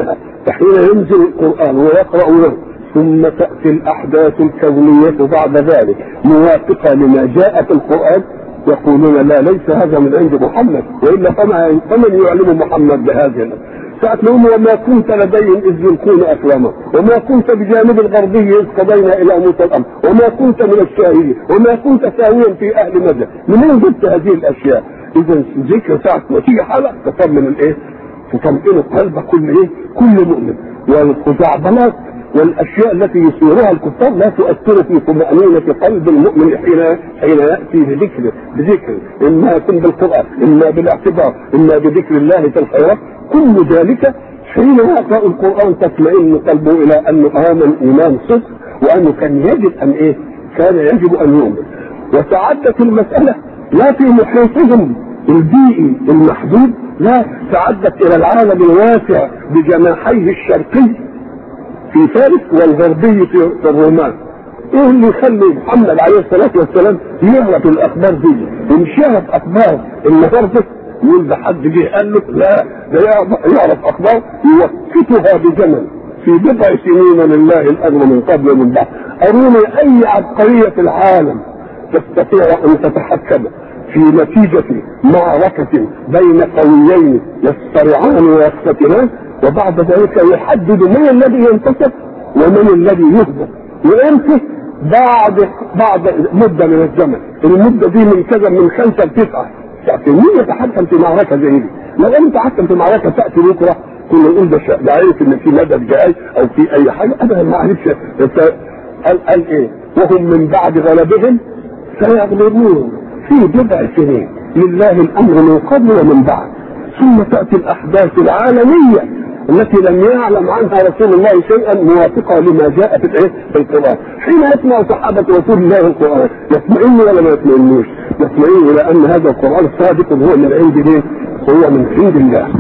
فحين ينزل القرآن ويقرأ له ثم تأتي الأحداث الكونية بعد ذلك موافقة لما جاء في القرآن يقولون لا ليس هذا من عند محمد وإلا فما فمن يعلم محمد بهذه ساعة لهم وما كنت لديهم إذ يلقون أقلامهم وما كنت بجانب الغربي إذ قضينا إلى موسى الأمر وما كنت من الشاهدين وما كنت ساويا في أهل مدى منين جبت هذه الأشياء إذا ذكر ساعة ما تيجي حلقة تطمن الإيه؟ تطمئن قلب كل إيه؟ كل مؤمن والخزعبلات والاشياء التي يصيرها الكفار لا تؤثر في طمأنينة قلب المؤمن حين حين ياتي بذكر بذكر اما يكون بالقران اما بالاعتبار اما بذكر الله في الخيرات كل ذلك حين يقرا القران تطمئن قلبه الى انه امن ايمان صدق وانه كان يجب ان ايه؟ كان يجب ان يؤمن وتعدت المساله لا في محيطهم البيئي المحدود لا تعدت الى العالم الواسع بجناحيه الشرقي في فارس والغربي في الرومان ايه اللي يخلي محمد عليه الصلاه والسلام يعرف الاخبار دي ومش يعرف اخبار النهارده يقول ده حد جه قال له لا ده يعرف اخبار يوقتها بزمن في بضع سنين لله الامر من قبل ومن بعد اروني اي عبقريه في العالم تستطيع ان تتحكم في نتيجة معركة بين قويين يصطرعان ويقتتلان وبعد ذلك يحدد من الذي ينتصر ومن الذي يهزم وامتى بعد بعد مده من الزمن المده دي من كذا من خمسه لتسعه مين يتحكم في معركه زي دي؟ لو انت تحكم في معركه تاتي بكره كنا نقول ده ده عارف ان في مدد جاي او في اي حاجه ابدا ما عرفش قال قال ايه؟ وهم من بعد غلبهم سيغلبون في بضع سنين لله الامر من قبل ومن بعد ثم تاتي الاحداث العالميه التي لم يعلم عنها رسول الله شيئا موافقه لما جاء في الايه؟ في القران. حين يسمع صحابه رسول الله القران يطمئن ولا ما يطمئنوش؟ يطمئن الى ان هذا القران صادق هو من عند مين؟ هو من عند الله.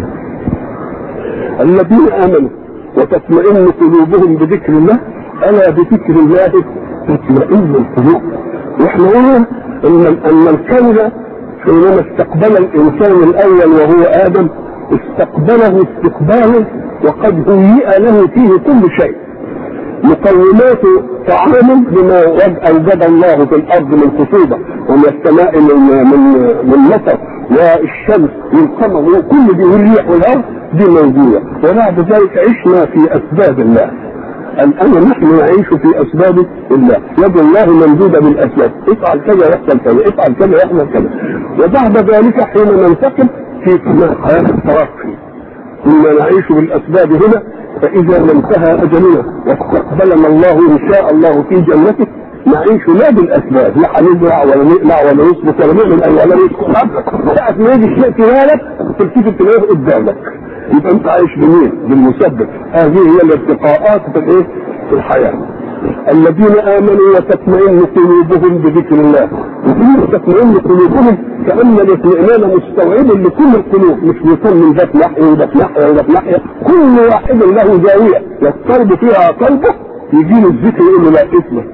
الذين امنوا وتطمئن قلوبهم بذكر الله الا بذكر الله تطمئن القلوب. واحنا قلنا ان ان الكلمه حينما استقبل الانسان الاول وهو ادم استقبله استقبالا وقد هيئ له فيه كل شيء مقومات طعام بما اوجد الله في الارض من خصوبه ومن السماء من من من مطر والشمس والقمر وكل دي والريح والارض دي موجوده وبعد ذلك عشنا في اسباب الله الان نحن نعيش في اسباب الله يد الله ممدوده بالاسباب افعل كذا يحصل كذا افعل كذا يحصل كذا وبعد ذلك حين ننتقل في حياه الترقي كنا نعيش بالاسباب هنا فاذا ما انتهى اجلنا واستقبلنا الله ان شاء الله في جنته نعيش لا بالاسباب لا هنزرع ولا نقلع ولا نصبح ولا نعمل اي ولا نسكت ساعة ما يجي الشيء في بالك تلتفت تلاقيه قدامك يبقى انت عايش بمين؟ بالمسبب هذه هي الارتقاءات في الايه؟ في الحياه الذين امنوا وتطمئن قلوبهم بذكر الله وفي تطمئن قلوبهم كان الاطمئنان مستوعب لكل القلوب مش بيكون من ذات ناحيه وذات ناحيه وذات ناحيه كل واحد له زاويه يضطرب فيها قلبه يجي له الذكر يقول له لا اسمك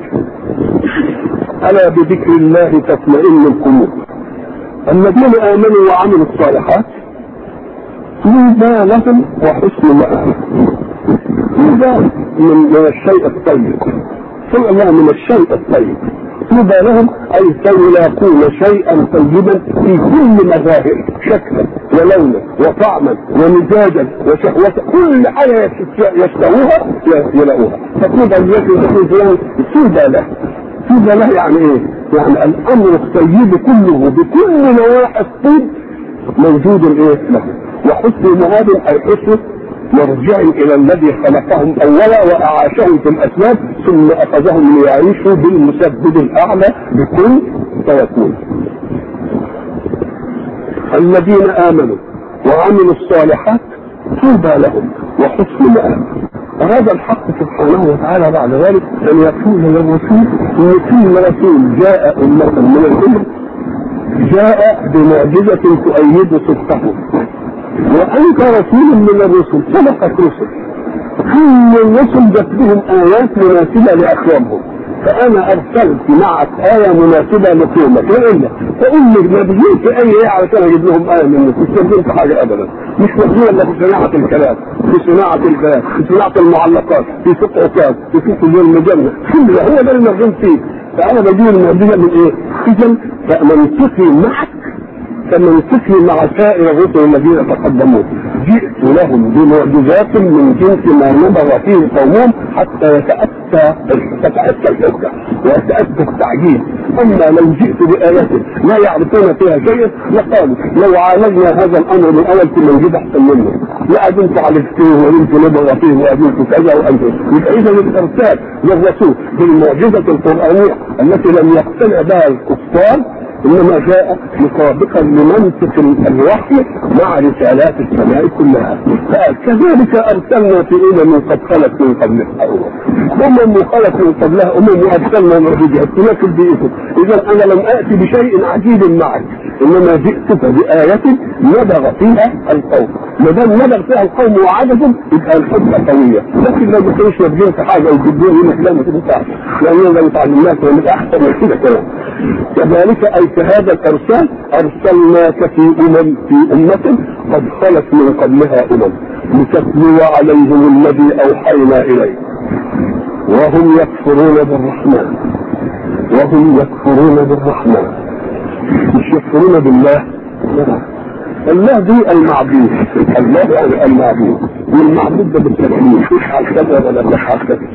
الا بذكر الله تطمئن القلوب الذين امنوا وعملوا الصالحات طوبى لهم وحسن مآب طوبى من من الشيء الطيب طوبى الله من الشيء الطيب طوبى لهم اي سيلاقون شيئا طيبا في كل مظاهره شكلا ولونا وطعما ومزاجا وشهوة كل حاجة يشتهوها يلاقوها فطوبى التي فلان طوبى له طوبى له يعني ايه؟ يعني الامر الطيب كله بكل نواحي الطيب موجود ايه له وحسن مآب اي حسن مرجع الى الذي خلقهم اولا واعاشهم في الاسباب ثم اخذهم ليعيشوا بالمسبب الاعلى بكل فيكون الذين امنوا وعملوا الصالحات طوبى لهم وحسن مآب أراد الحق سبحانه وتعالى بعد ذلك أن يقول للرسول إن كل رسول جاء أمة من الأمم جاء بمعجزة تؤيد صدقه وانت رسول من الرسل سبقت رسل كل الرسل جت بهم ايات مناسبه لاقوامهم فانا ارسلت معك ايه مناسبه لقومك والا فقل لي ما بجيت اي ايه علشان اجيب لهم ايه من مش استخدمت حاجه ابدا مش مبنيه الا في صناعه الكلام في صناعه البيان في صناعه المعلقات في فقه عكاز في فقه المجنه كل ده هو ده اللي مرغوب فيه فانا بجيب المعجزه من ايه؟ اذا فمنطقي معك كمنطقي مع سائر الرسل الذين تقدموا جئت لهم بمعجزات من جنس ما نبغ فيه قومهم حتى يتاتى تتاتى الحجه ويتاتى التعجيل اما لو جئت بايات لا يعرفون فيها شيئا لقالوا لو عالجنا هذا الامر من اول كنا نجيب احسن منه لا انت عالجتوه وانت نبغى فيه وانت كذا وانت يبقى اذا الارسال للرسول بالمعجزه القرانيه التي لم يقتنع بها الكفار انما جاء مطابقا لمنطق الوحي مع رسالات السماء كلها كذلك ارسلنا في امم قد خلت من قبلها امم خلت من قبلها امم وارسلنا معجزات تمثل بايكم اذا انا لم اتي بشيء عجيب معك انما جئتك بايه نبغ فيها القوم ما دام نبغ فيها القوم وعجزوا يبقى الحجه قويه لكن لو ما كانوش نابغين في حاجه ويجيبون يقول لك لا ما تنفعش لان لو تعلمناك ونبقى احسن من كده كمان كذلك اي كهذا الارسال ارسلناك في امم في امه قد خلت من قبلها امم لتتلو عليهم الذي اوحينا اليه وهم يكفرون بالرحمن وهم يكفرون بالرحمن مش يكفرون بالله الله دي المعبود الله يعني المعبود والمعبود ده بالتكليف تفعل كذا ولا تفعل كذا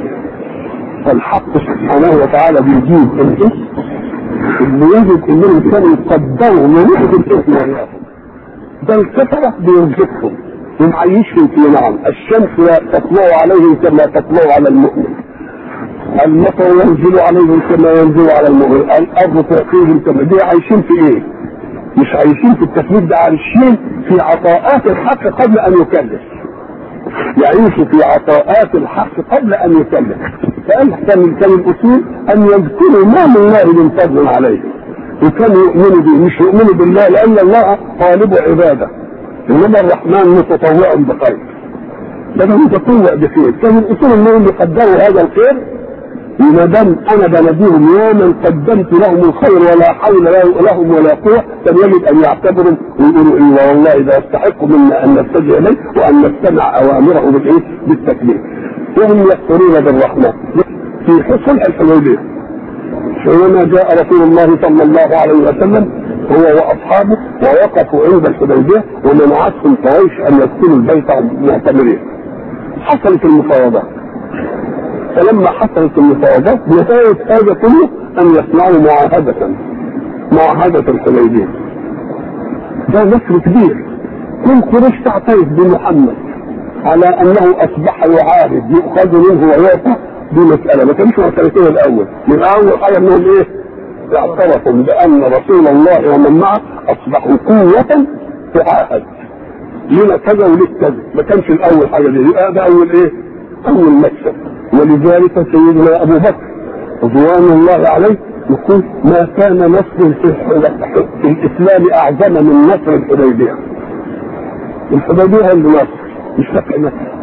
فالحق سبحانه وتعالى بيجيب الاسم اللي يجب انهم كانوا يقدروا من وحده الاسم والله ده الكفره بيرزقهم ومعيشهم في نعم الشمس لا تطلع عليهم كما تطلع على المؤمن المطر ينزل عليهم كما ينزل على المؤمن الارض تعطيهم كما دي عايشين في ايه مش عايشين في التكليف ده عايشين في عطاءات الحق قبل ان يكلف يعيش في عطاءات الحق قبل ان يكلف فقال كان كان الاصول ان يذكروا ما من الله من فضل عليه وكانوا يؤمنوا به مش يؤمنوا بالله لان الله طالب عباده انما الرحمن متطوع بخير لما متطوع بخير كان الاصول انهم يقدروا هذا الخير وما دام انا بنبيهم يوما قدمت لهم الخير ولا حول لهم ولا قوه كان يجب ان يعتبروا ويقولوا ايه والله اذا يستحق منا ان نتجه اليه وان نستمع اوامره بالايه؟ بالتكليف. وهم يكفرون بالرحمن في صلح الحديبيه. حينما جاء رسول الله صلى الله عليه وسلم هو واصحابه ووقفوا عند الحديبيه ومنعتهم قريش ان يدخلوا البيت معتمرين. حصلت المفاوضات. فلما حصلت المفاوضات نتائج هذا كله ان يصنعوا معاهدة معاهدة الحديبية ده نصر كبير كل قريش تعترف بمحمد على انه اصبح يعارض يؤخذ منه ويعطى دي مسألة ما كانش معترفين الاول من اول حاجة انهم ايه اعترفوا بان رسول الله ومن معه اصبحوا قوة تعاهد لنا كذا ولك كذا ما كانش الاول حاجة دي يبقى ده اول ايه اول مكسب ولذلك سيدنا ابو بكر رضوان الله عليه يقول ما كان نصر في, في الاسلام اعظم من نصر الحديبيه الحديبيه اللي نصر مش فاكر نصر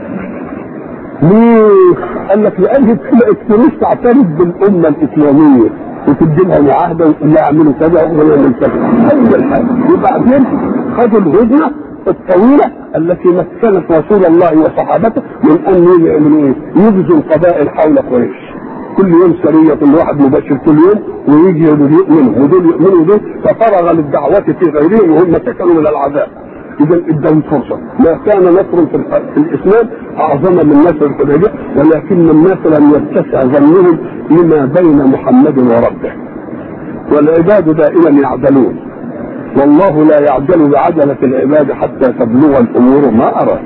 ليه؟ قال لك لان الكنيسه تعترف بالامه الاسلاميه وتدي لها معاهده وتقول لها اعملوا كذا ويعمل كذا اول حاجه وبعدين خدوا الهدنه الطويلة التي مكنت رسول الله وصحابته من أن يعملوا إيه؟ يغزوا القبائل حول قريش. كل يوم سرية كل واحد مبشر كل يوم ويجي يؤمنوا ودول يؤمنوا دول ففرغ للدعوة في غيرهم وهم سكنوا من العذاب. إذا ادهم فرصة، ما كان نصر في, في الإسلام أعظم من نصر الحديبية ولكن الناس لم يتسع ظنهم لما بين محمد وربه. والعباد دائما يعدلون والله لا يعجل بعجلة العباد حتى تبلغ الأمور ما أراد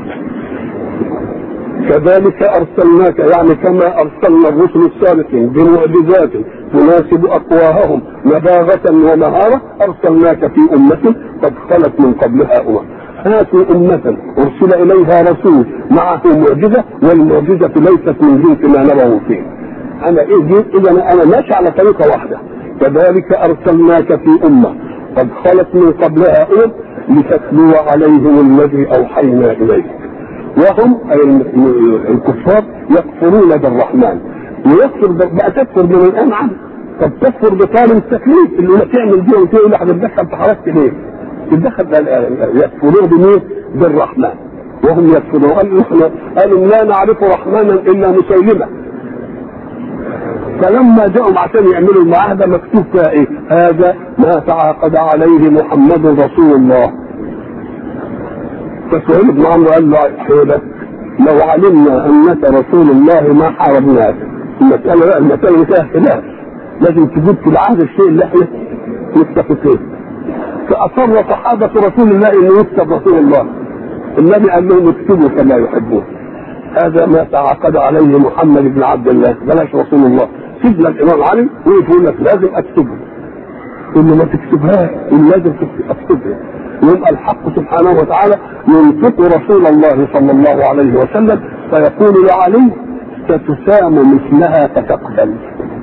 كذلك أرسلناك يعني كما أرسلنا الرسل السابقين بمعجزات تناسب أقواهم نباغة ومهارة أرسلناك في أمة قد خلت من قبلها أمم هاتوا أمة أرسل إليها رسول معه معجزة والمعجزة ليست من جنس ما نبغوا فيه أنا إيه جيت إذا أنا ماشي على طريقة واحدة كذلك أرسلناك في أمة قد خلت من قبلها أمم لتتلو عليهم الذي أوحينا إليك وهم أي الكفار يكفرون بالرحمن ويكفر بقى تكفر بالأنعم طب تكفر بطالب التكليف اللي لا تعمل دي وتقول لي هتتدخل في حركت ليه؟ دخل يكفرون بمين؟ بالرحمن وهم يكفرون قالوا احنا قالوا لا نعرف رحمنا الا مسيلمه فلما جاءوا عشان يعملوا المعاهده مكتوب فيها ايه؟ هذا ما تعاقد عليه محمد رسول الله. فسهيل بن عمرو قال له حيلك لو علمنا انك رسول الله ما حاربناك. المساله لا المساله فيها خلاف. لازم تجيب في العهد الشيء اللي احنا متفقين. فاصر صحابه رسول الله انه يكتب رسول الله. النبي قال لهم اكتبوا كما يحبون. هذا ما تعاقد عليه محمد بن عبد الله بلاش رسول الله سيدنا الامام علي ويقول لك لازم اكتبه يقول له ما تكتبهاش يقول لازم اكتبها يبقى الحق سبحانه وتعالى ينطق رسول الله صلى الله عليه وسلم فيقول لعلي ستسام مثلها فتقبل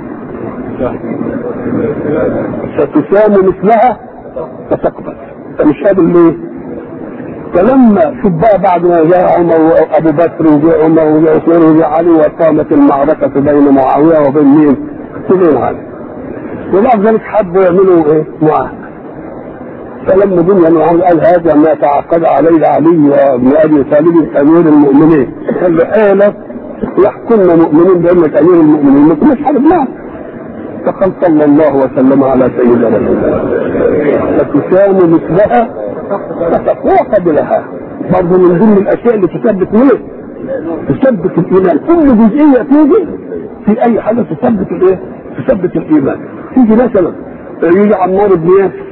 ستسام مثلها فتقبل انت مش قابل ليه؟ فلما شوف بقى بعد ما جاء عمر وابو بكر وجاء عمر وجاء عثمان وجاء علي وقامت المعركه بين معاويه وبين مين؟ بين علي. وبعد ذلك حبوا يعملوا ايه؟ معاهده. فلما جم معاويه قال هذا ما تعاقد عليه علي وابن ابي طالب امير المؤمنين. قال له حيلة يحكمنا مؤمنين بانك امير المؤمنين ما كناش حاربناك. فقال صلى الله وسلم على سيدنا رسول الله فتسام مثلها وقبلها برضه من ضمن الاشياء اللي تثبت ايه؟ تثبت الايمان كل جزئيه تيجي في اي حاجه تثبت الايه؟ تثبت الايمان تيجي مثلا يجي عمار بن ياسر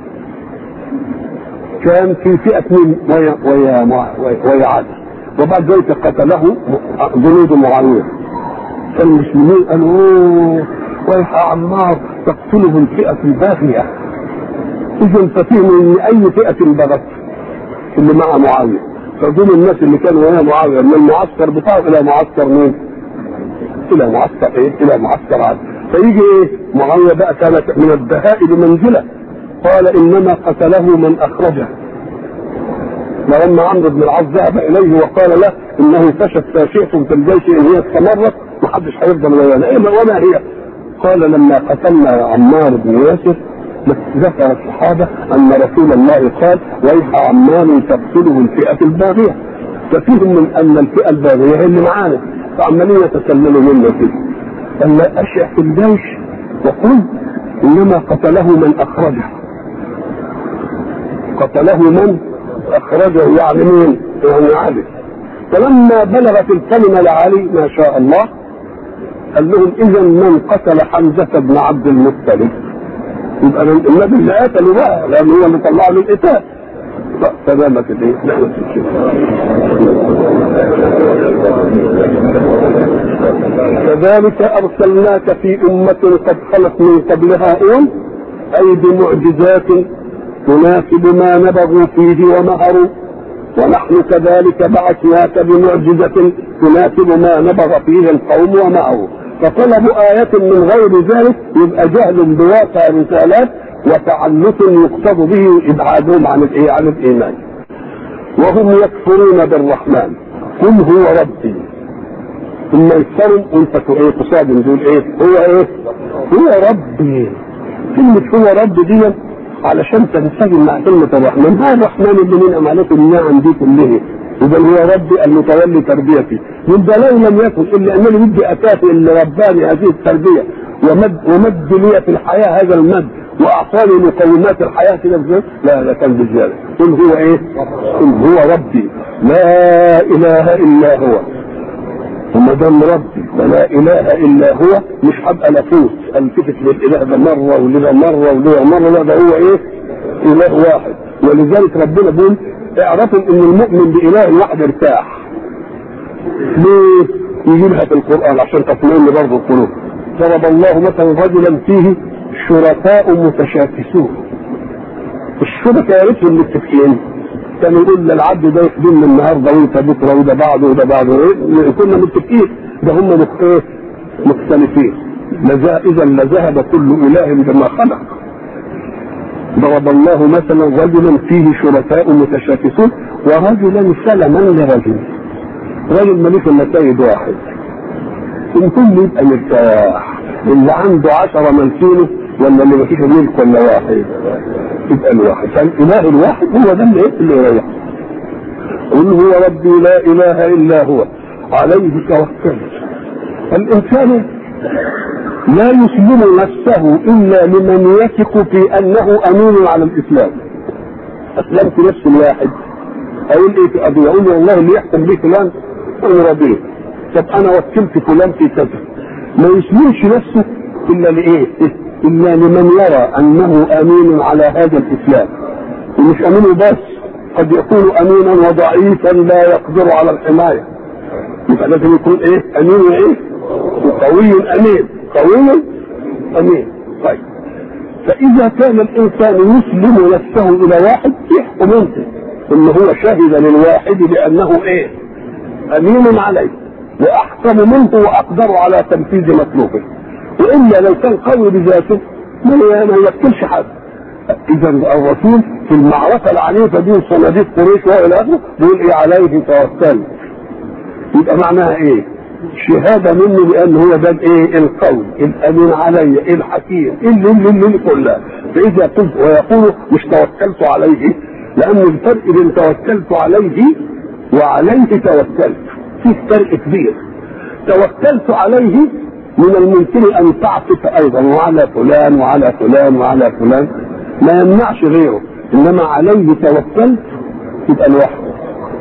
كان في فئه مين ويا ويا ويا عاد وبعد ذلك قتله جنود معاويه فالمسلمين قالوا ويح عمار تقتله الفئه الباغيه اذا ففهم ان اي فئه بغت اللي مع معاويه فدول الناس اللي كانوا ويا معاويه من المعسكر بتاعه الى معسكر مين؟ الى معسكر ايه؟ الى معسكر عاد فيجي ايه؟ معاويه بقى كانت من الدهاء بمنزله قال انما قتله من اخرجه ولما عمرو بن العاص ذهب اليه وقال له انه فشت فاشيه في الجيش ان هي استمرت محدش هيفضل ويانا ايه وما هي؟ قال لما قتلنا عمار بن ياسر ذكر الصحابة أن رسول الله قال ويح عمان تقتله الفئة الباغية ففيهم من أن الفئة الباغية هي اللي معانا فعمالين يتسللوا منا فيه قال لا أشع في الجيش وقل إنما قتله من أخرجه قتله من أخرجه يعني مين؟ يعني علي فلما بلغت الكلمة لعلي ما شاء الله قال لهم إذا من قتل حمزة بن عبد المطلب يبقى النبي اللي قتله بقى لان هو اللي طلعه للقتال تمامك الايه؟ نعمة كذلك ارسلناك في امة قد خلت من قبلها امم اي بمعجزات تناسب ما نبغوا فيه ومهروا ونحن كذلك بعثناك بمعجزة تناسب ما نبغ فيه القوم ومعه فطلب آية من غير ذلك يبقى جهل بواقع الرسالات وتعنت يقصد به إبعادهم عن الإيه؟ عن الإيمان. وهم يكفرون بالرحمن قل هو ربي ثم يكفروا وانت ايه تصادم دول ايه؟ هو ايه؟ هو ربي كلمة هو رب دي علشان تنسجم مع كلمة الرحمن، هذا الرحمن اللي منعم عليكم النعم دي كلها يبقى هو ربي المتولي تربيتي يبقى لو لم يكن الا انني بدي اتاتي اللي رباني هذه التربيه ومد ومد لي في الحياه هذا المد واعطاني مقومات الحياه كده لا لا كان بزياده قل هو ايه؟ قل هو ربي لا اله الا هو وما دام ربي ولا اله الا هو مش هبقى نفوس التفت للاله ده مره ولده مره ولده مره لا ده هو ايه؟ اله واحد ولذلك ربنا بيقول اعرفوا ان المؤمن باله واحد ارتاح ليه يجيبها في القران عشان تطمئن برضه القلوب ضرب الله مثلا رجلا فيه شركاء متشاكسون الشركاء يا ريتهم متفقين كان يقول للعبد ده يخدمني النهارده وانت بكره وده بعده وده بعده إيه؟ كنا متفقين ده هم ايه مختلفين اذا لذهب كل اله بما خلق ضرب الله مثلا رجلا فيه شركاء متشاكسون ورجلا سلما لرجل رجل ملوش الا سيد واحد ان كل يبقى مرتاح اللي عنده عشرة منسينه ولا اللي مفيش ملك ولا واحد يبقى الواحد فالاله الواحد هو ده اللي اللي يريح قل هو ربي لا اله الا هو عليه توكلت الانسان لا يسلم نفسه الا لمن يثق في انه امين على الاسلام اسلمت نفس الواحد اقول ايه في قضيه اقول والله اللي يحكم به فلان انا رضيه طب انا وكلت فلان في كذا ما يسلمش نفسه الا لايه؟ الا لمن يرى انه امين على هذا الاسلام ومش امين بس قد يكون امينا وضعيفا لا يقدر على الحمايه يبقى لازم يكون ايه؟ امين وايه؟ وقوي امين قوي امين طيب فاذا كان الانسان يسلم نفسه الى واحد يحكم انت ان هو شهد للواحد بانه ايه؟ امين عليه واحكم منه واقدر على تنفيذ مطلوبه والا لو كان قوي بذاته ما ما يقتلش حد اذا الرسول في المعركه العنيفه دي وصناديق قريش والى اخره بيقول ايه عليه توكل يبقى معناها ايه؟ شهاده منه بان هو ده الايه؟ القوي الامين علي الحكيم اللي اللي اللي كلها فاذا قلت ويقول مش توكلت عليه لان الفرق بين توكلت عليه وعليه توكلت في فرق كبير توكلت عليه من الممكن ان تعطف ايضا وعلى فلان وعلى فلان وعلى فلان ما يمنعش غيره انما عليه توكلت يبقى لوحده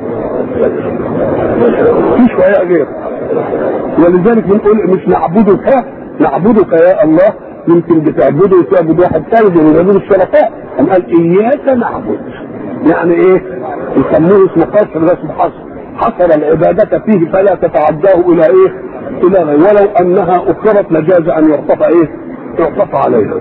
مفيش ويا غيره ولذلك بنقول مش نعبدك نعبدك يا الله يمكن بتعبده وتعبد واحد ثالث من عبود الشرفاء أم قال اياك نعبد يعني ايه يسموه اسمه قصر ده اسمه حصر حصر العبادة فيه فلا تتعداه إلى إيه؟ إلى غير ولو أنها أخرت لجاز أن يعطف إيه؟ يعطف عليها.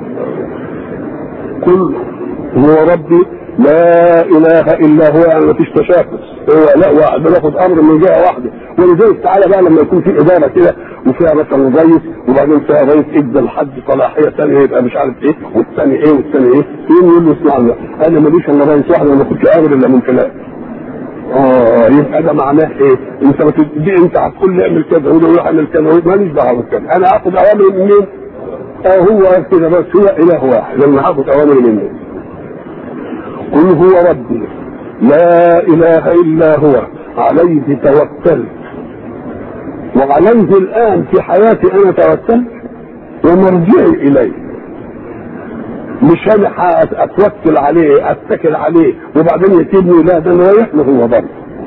قل هو ربي لا إله إلا هو يعني ما فيش تشاكس هو لا واحد بناخد أمر من جهة واحدة ولذلك تعالى بقى لما يكون في إدارة كده وفيها مثلا رئيس وبعدين فيها رئيس ادى لحد صلاحية ثانية يبقى مش عارف إيه والثاني إيه والثاني إيه يقوم يقول له اسمع أنا ماليش إلا رئيس واحد وما كنتش قابل إلا من فلان اه يبقى ده معناه ايه؟ انت ما تدي انت هتقول لي اعمل كذا وده يروح اعمل كذا ماليش دعوه بكذا انا هاخد اوامر من مين؟ اه هو كده بس هو اله واحد لما هاخد اوامر منه قل هو ربي لا اله الا هو عليه توكلت وعليه الان في حياتي انا توكلت ومرجعي اليه مش انا اتوكل عليه اتكل عليه وبعدين يسيبني لا ده انا رايح له هو برضه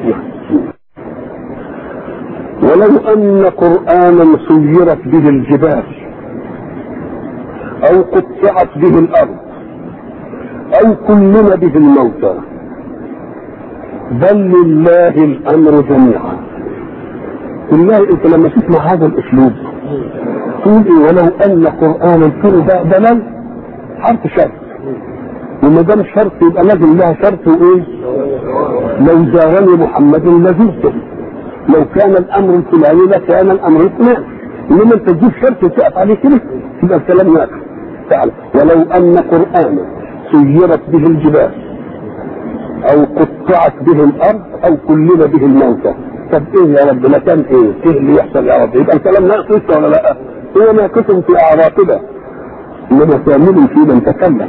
ولو ان قرانا سيرت به الجبال او قطعت به الارض او كلم به الموتى بل لله الامر جميعا بالله انت لما تسمع هذا الاسلوب تقول ايه ولو ان قرانا كل ده دلال حرف شرط وما دام شرط يبقى لازم لها شرط وايه؟ لو زارني محمد لزرته لو كان الامر الفلاني لكان الامر الفلاني انما انت تجيب شرط وتقف عليه كده يبقى الكلام ناقص تعالى ولو ان قرانا سيرت به الجبال او قطعت به الارض او كلم به الموتى طب ايه يا رب ما كان ايه؟ ايه اللي يحصل يا رب؟ يبقى الكلام ناقص ولا لا؟ هو ناقص في اعراقبه انما كامل في من تكلم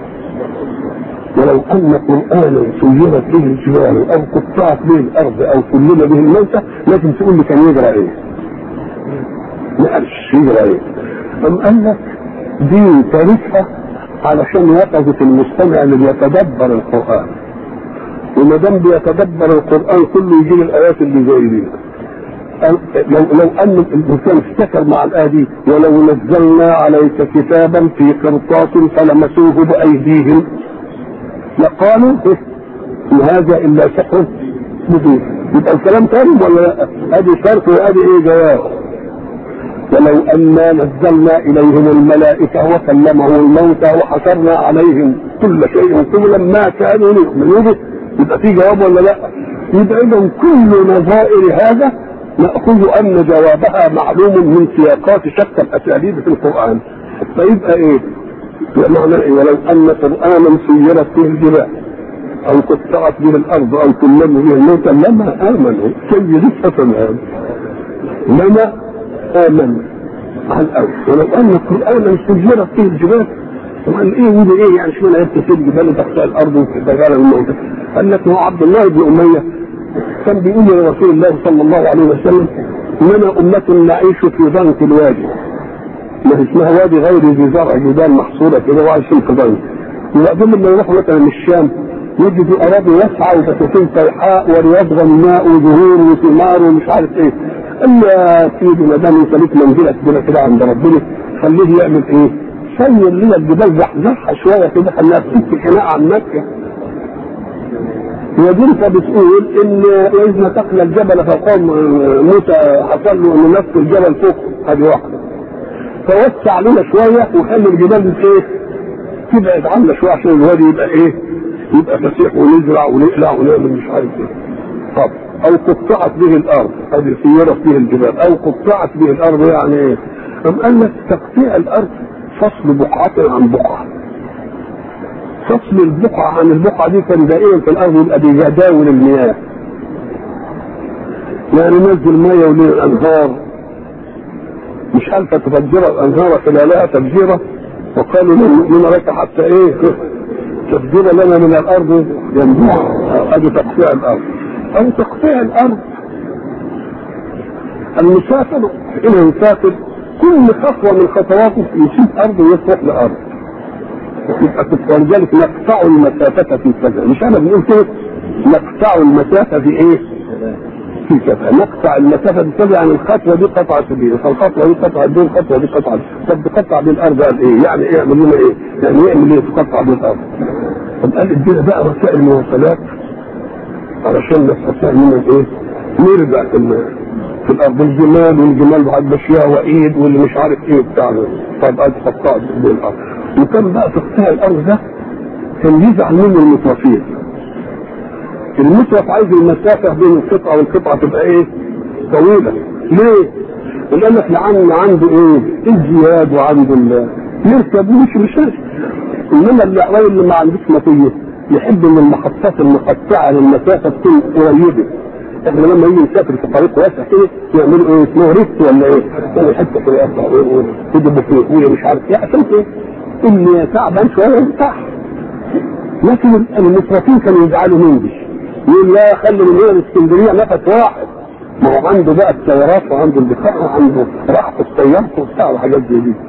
ولو ان قرانا سيرت به الجبال او قطعت به الارض او كلم به الموتى لازم تقول لي كان يجرى ايه؟ ما قالش يجرى ايه؟ أم قال لك دي تاريخها علشان يقظة المستمع اللي بيتدبر القرآن وما دام بيتدبر القرآن كله يجيب الآيات اللي زي دي لو لو ان الانسان افتكر مع الايه دي ولو نزلنا عليك كتابا في قرطاس فلمسوه بايديهم لقالوا ان هذا الا سحر مبين يبقى الكلام تام ولا لا؟ ادي شرط وادي ايه جواب ولو انا نزلنا اليهم الملائكه وكلمهم الموتى وحشرنا عليهم كل شيء قبلا ما كانوا يؤمنون به يبقى في جواب ولا لا؟ يبقى اذا كل نظائر هذا ناخذ ان جوابها معلوم من سياقات شتى الاساليب في القران فيبقى ايه؟ معنى ايه؟ ولو ان قرانا سيرت به الجبال او قطعت به الارض او كلموا به الموتى لما امنوا سيد الفتن لما امنوا على الاول ولو ان القران سجلت فيه الجبال قال ايه ودي ايه يعني شو انا في الجبال تحت الارض وتجعل الموتى قال لك هو عبد الله بن اميه كان بيقول لرسول الله صلى الله عليه وسلم اننا امه نعيش في ضنك الوادي ما اسمها وادي غير ذي زرع جبال محصوره كده وعايشين في ضنك وبعدين لما يروحوا مثلا الشام يجدوا اراضي واسعه وبساتين فيحاء ورياض غناء وزهور وثمار ومش عارف ايه قال يا سيدي ما دام انت ليك منزله كبيره كده عند ربنا خليه يعمل ايه؟ سير لنا الجبال زحزحها شويه كده خليها تفك خناقه عن مكه ودينك بتقول ان واذ نتقنا الجبل فقام موسى حصل له ان نفس الجبل فوق هذه واحده فوسع لنا شويه وخلي الجبال ايه تبعد عنا شويه عشان الوادي يبقى ايه يبقى فسيح ونزرع ونقلع ونعمل مش عارف ايه طب او قطعت به الارض هذه سيرت به الجبال او قطعت به الارض يعني ايه ام قال لك تقطيع الارض فصل بقعه عن بقعه فصل البقعة عن البقعة دي كان دائما في الأرض يبقى بجداول المياه. يعني نزل مية وليه الأنهار مش عارفة تفجر الأنهار خلالها تفجيرة وقالوا لن نؤمن لك حتى إيه تفجير لنا من الأرض ينبوع هذه تقطيع الأرض أو تقطيع الأرض المسافر حين يسافر كل خطوة من خطواته يسيب أرض ويصلح لأرض ولذلك نقطع المسافة في كذا مش انا بنقول كده نقطع المسافة في ايه؟ في كذا نقطع المسافة في كذا يعني الخطوة دي قطعة سبيل فالخطوة دي قطعة دي الخطوة دي قطعة طب تقطع بالارض قال ايه؟ يعني ايه يعمل لنا ايه؟ يعني يعمل ايه تقطع بالارض؟ طب قال ادينا بقى وسائل مواصلات علشان نستطيع من ايه؟ نرجع في في الارض الجمال والجمال بعد مشيها وايد واللي مش عارف ايه بتاع طب قال تقطع بالارض وكان بقى تقطيع الارض ده كان يزعل منه المتوفين المتوف عايز المسافه بين القطعه والقطعه تبقى ايه؟ طويله ليه؟ لان لك لعن عنده ايه؟ الزياد وعنده ال يركب مش مش انما اللي اللي ما عندوش مطيه يحب ان المحطات المقطعه للمسافه تكون قريبه احنا لما يجي نسافر في طريق واسع كده يعملوا ايه اسمه ريست ولا ايه؟ يعني حته كده كده بفلوسيه مش عارف ايه عشان ايه؟ اللي تعبان شويه يرتاح لكن المسرفين كانوا يزعلوا من دي يقول لا خلي من هنا الاسكندريه نفس واحد ما هو عنده بقى السيارات وعنده البخار وعنده راحه السيارات وبتاع وحاجات زي دي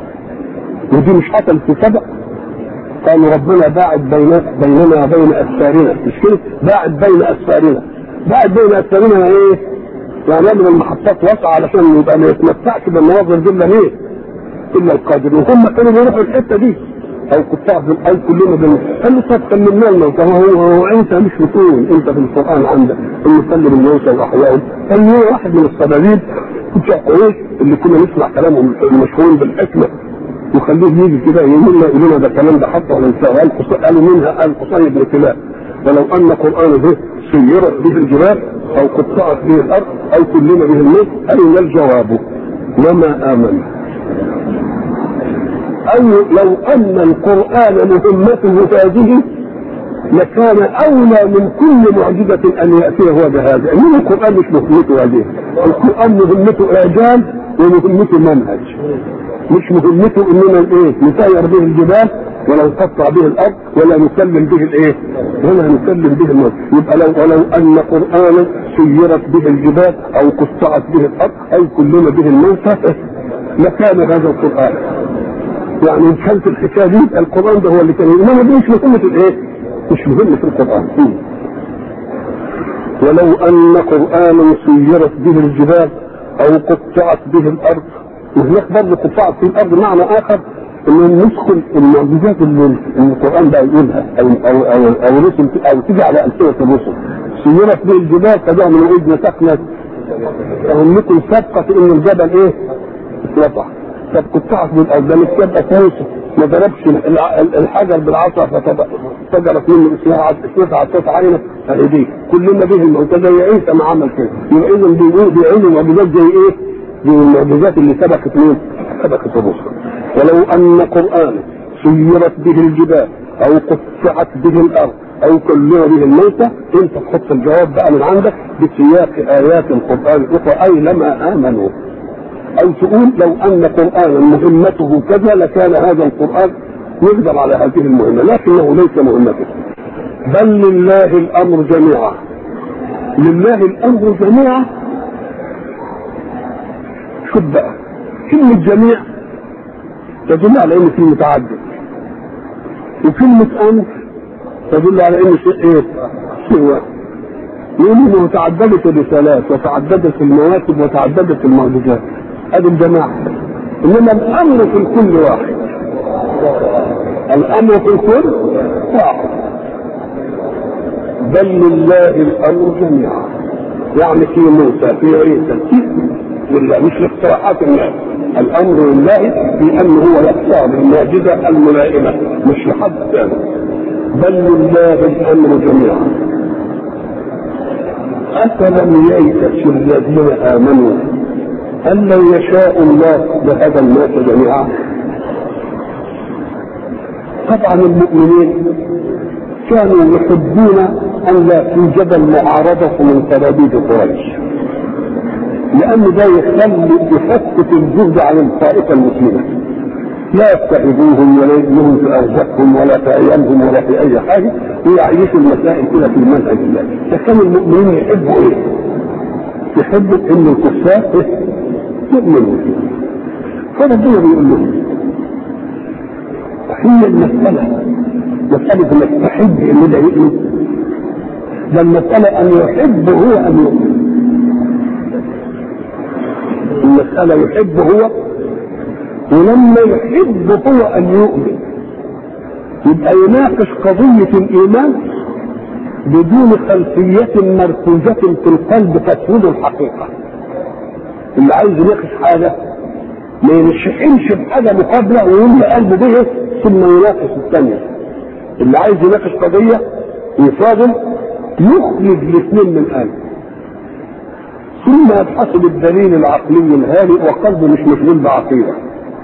ودي مش حصلت في سبق قالوا ربنا باعد بين بيننا وبين اسفارنا مش كده باعد بين اسفارنا باعد بين اسفارنا ايه؟ يعني نعمل المحطات واسعه علشان يبقى ما يتمتعش بالمناظر دي الا ليه؟ الا القادر وهم كانوا بيروحوا الحته دي او قطاع في الارض كلنا بن قال له طب كلمنا الموتى هو هو انت مش بتقول انت في القران عندك انه كلم الموتى واحياهم قال لي واحد من الصناديد بتوع قريش اللي كنا نسمع كلامهم المشهورين بالحكمه وخليه يجي كده يقول لنا يقول لنا ده الكلام ده حتى ولا قالوا منها قال قصي بن كلاب ولو ان قران ده سيرت به الجبال او قطعت به الارض او كلم به الموت اين الجواب وما امن أو لو أن القرآن مهمته هذه لكان أولى من كل معجزة أن يأتي هو بهذا، إنما القرآن مش مهمته هذه، القرآن مهمته إعجاز ومهمته منهج. مش مهمته إننا إيه؟ نسير به الجبال ولا نقطع به الأرض ولا نسلم به الإيه؟ ولا نسلم به الموت، يبقى لو ولو أن قرآنا سيرت به الجبال أو قطعت به الأرض أو كلنا به الموتى لكان هذا القرآن يعني ان كانت الحكايه دي القران ده هو اللي كان انما دي مش مهمه الايه؟ مش مهمه القران ولو ان قرانا سيرت به الجبال او قطعت به الارض وهناك برضه قطعت في الارض معنى اخر انه ندخل المعجزات اللي القران بقى يقولها او او او او, رسل أو تيجي على السنه الرسل سيرت به الجبال فده من ايد مسكنت فهمكم سابقه ان الجبل ايه؟ اتوضح طب قطعت من الارض ده متثبت موسى ما ضربش الحجر بالعصا فجرت منه اسمها اسمها عصات عينه ايديه كلنا به الموتى زي عيسى ما عمل كده يبقى اذا بيقول بيعملوا معجزات زي ايه؟ زي المعجزات اللي سبقت مين؟ سبقت الرسل ولو ان قرانا سيرت به الجبال او قطعت به الارض او كلنا به الموتى انت تحط الجواب بقى من عندك بسياق ايات القران الاخرى اي لما امنوا او تقول لو ان قرانا مهمته كذا لكان هذا القران يقدر على هذه المهمه لكنه ليس مهمته بل لله الامر جميعا لله الامر جميعا شوف بقى كلمة جميع تدل على ان في متعدد وكلمة امر تدل على ان شيء ايه؟ شيء واحد يقول انه تعددت الرسالات وتعددت المواكب وتعددت المعجزات هذه الجماعة انما الامر في الكل واحد الامر في الكل واحد بل لله الامر جميعا يعني في موسى في عيسى في لله مش لاقتراحات الناس الامر لله في انه هو يختار المعجزه الملائمه مش لحد ثاني بل لله الامر جميعا افلم ييأس الذين امنوا ان لو يشاء الله لهدى الناس جميعا طبعا المؤمنين كانوا يحبون ان لا توجد المعارضه من تلابيب قريش لان ده يخلي يخفف الجهد عن الطائفه المسلمه لا يتخذوهم ولا يجنهم في ارزاقهم ولا في ايامهم ولا في اي حاجه ويعيشوا المسائل كده في منهج الله فكان المؤمنين يحبوا ايه؟ يحبوا ان الكفار يؤمنوا فربنا بيقول لهم هي المساله مساله انك تحب ان ده يؤمن ده المساله ان يحب هو ان يؤمن المسألة يحب هو ولما يحب هو أن يؤمن يبقى يناقش قضية الإيمان بدون خلفية مركوزة في القلب تسود الحقيقة اللي عايز يناقش حاجة ما ينشحنش بحاجة مقابلة ويملى قلبه به ثم يناقش الثانية اللي عايز يناقش قضية يفاضل يخرج الاثنين من قلبه ثم يبحث بالدليل العقلي الهادئ وقلبه مش مشغول بعقيده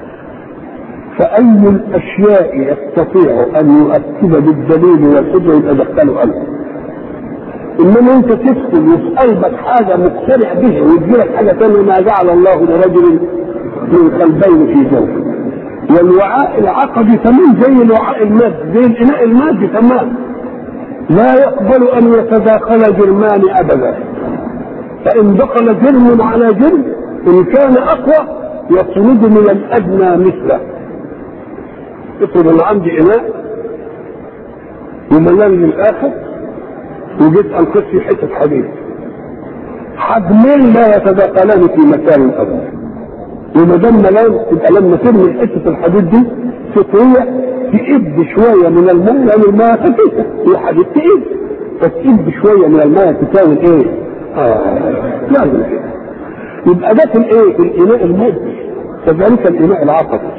فأي الأشياء يستطيع أن يؤكد بالدليل والحجة يبقى دخله قلبه إنما أنت تدخل وفي قلبك حاجة مقتنع بها وتجيلك حاجة ثانية ما جعل الله لرجل من قلبين في جوفه والوعاء العقدي تمام زي الوعاء المادي زي الإناء المادي تمام لا يقبل أن يتداخل جرمان أبدا فإن دخل جرم على جرم إن كان أقوى يطرد من الأدنى مثله افرض أنا عندي إناء وملان للآخر وجيت أنقذ في حتة حديد حجمين لا يتداخلان في مكان أبدا وما دام ملان يبقى لما ترمي حتة الحديد دي فطرية تئب شوية من الماء لأن الماء خفيفة الحديد تئب فتئب شوية من الماء تساوي إيه؟ لازم كده يبقى ده في الايه في الاناء المادي كذلك الاناء العقدي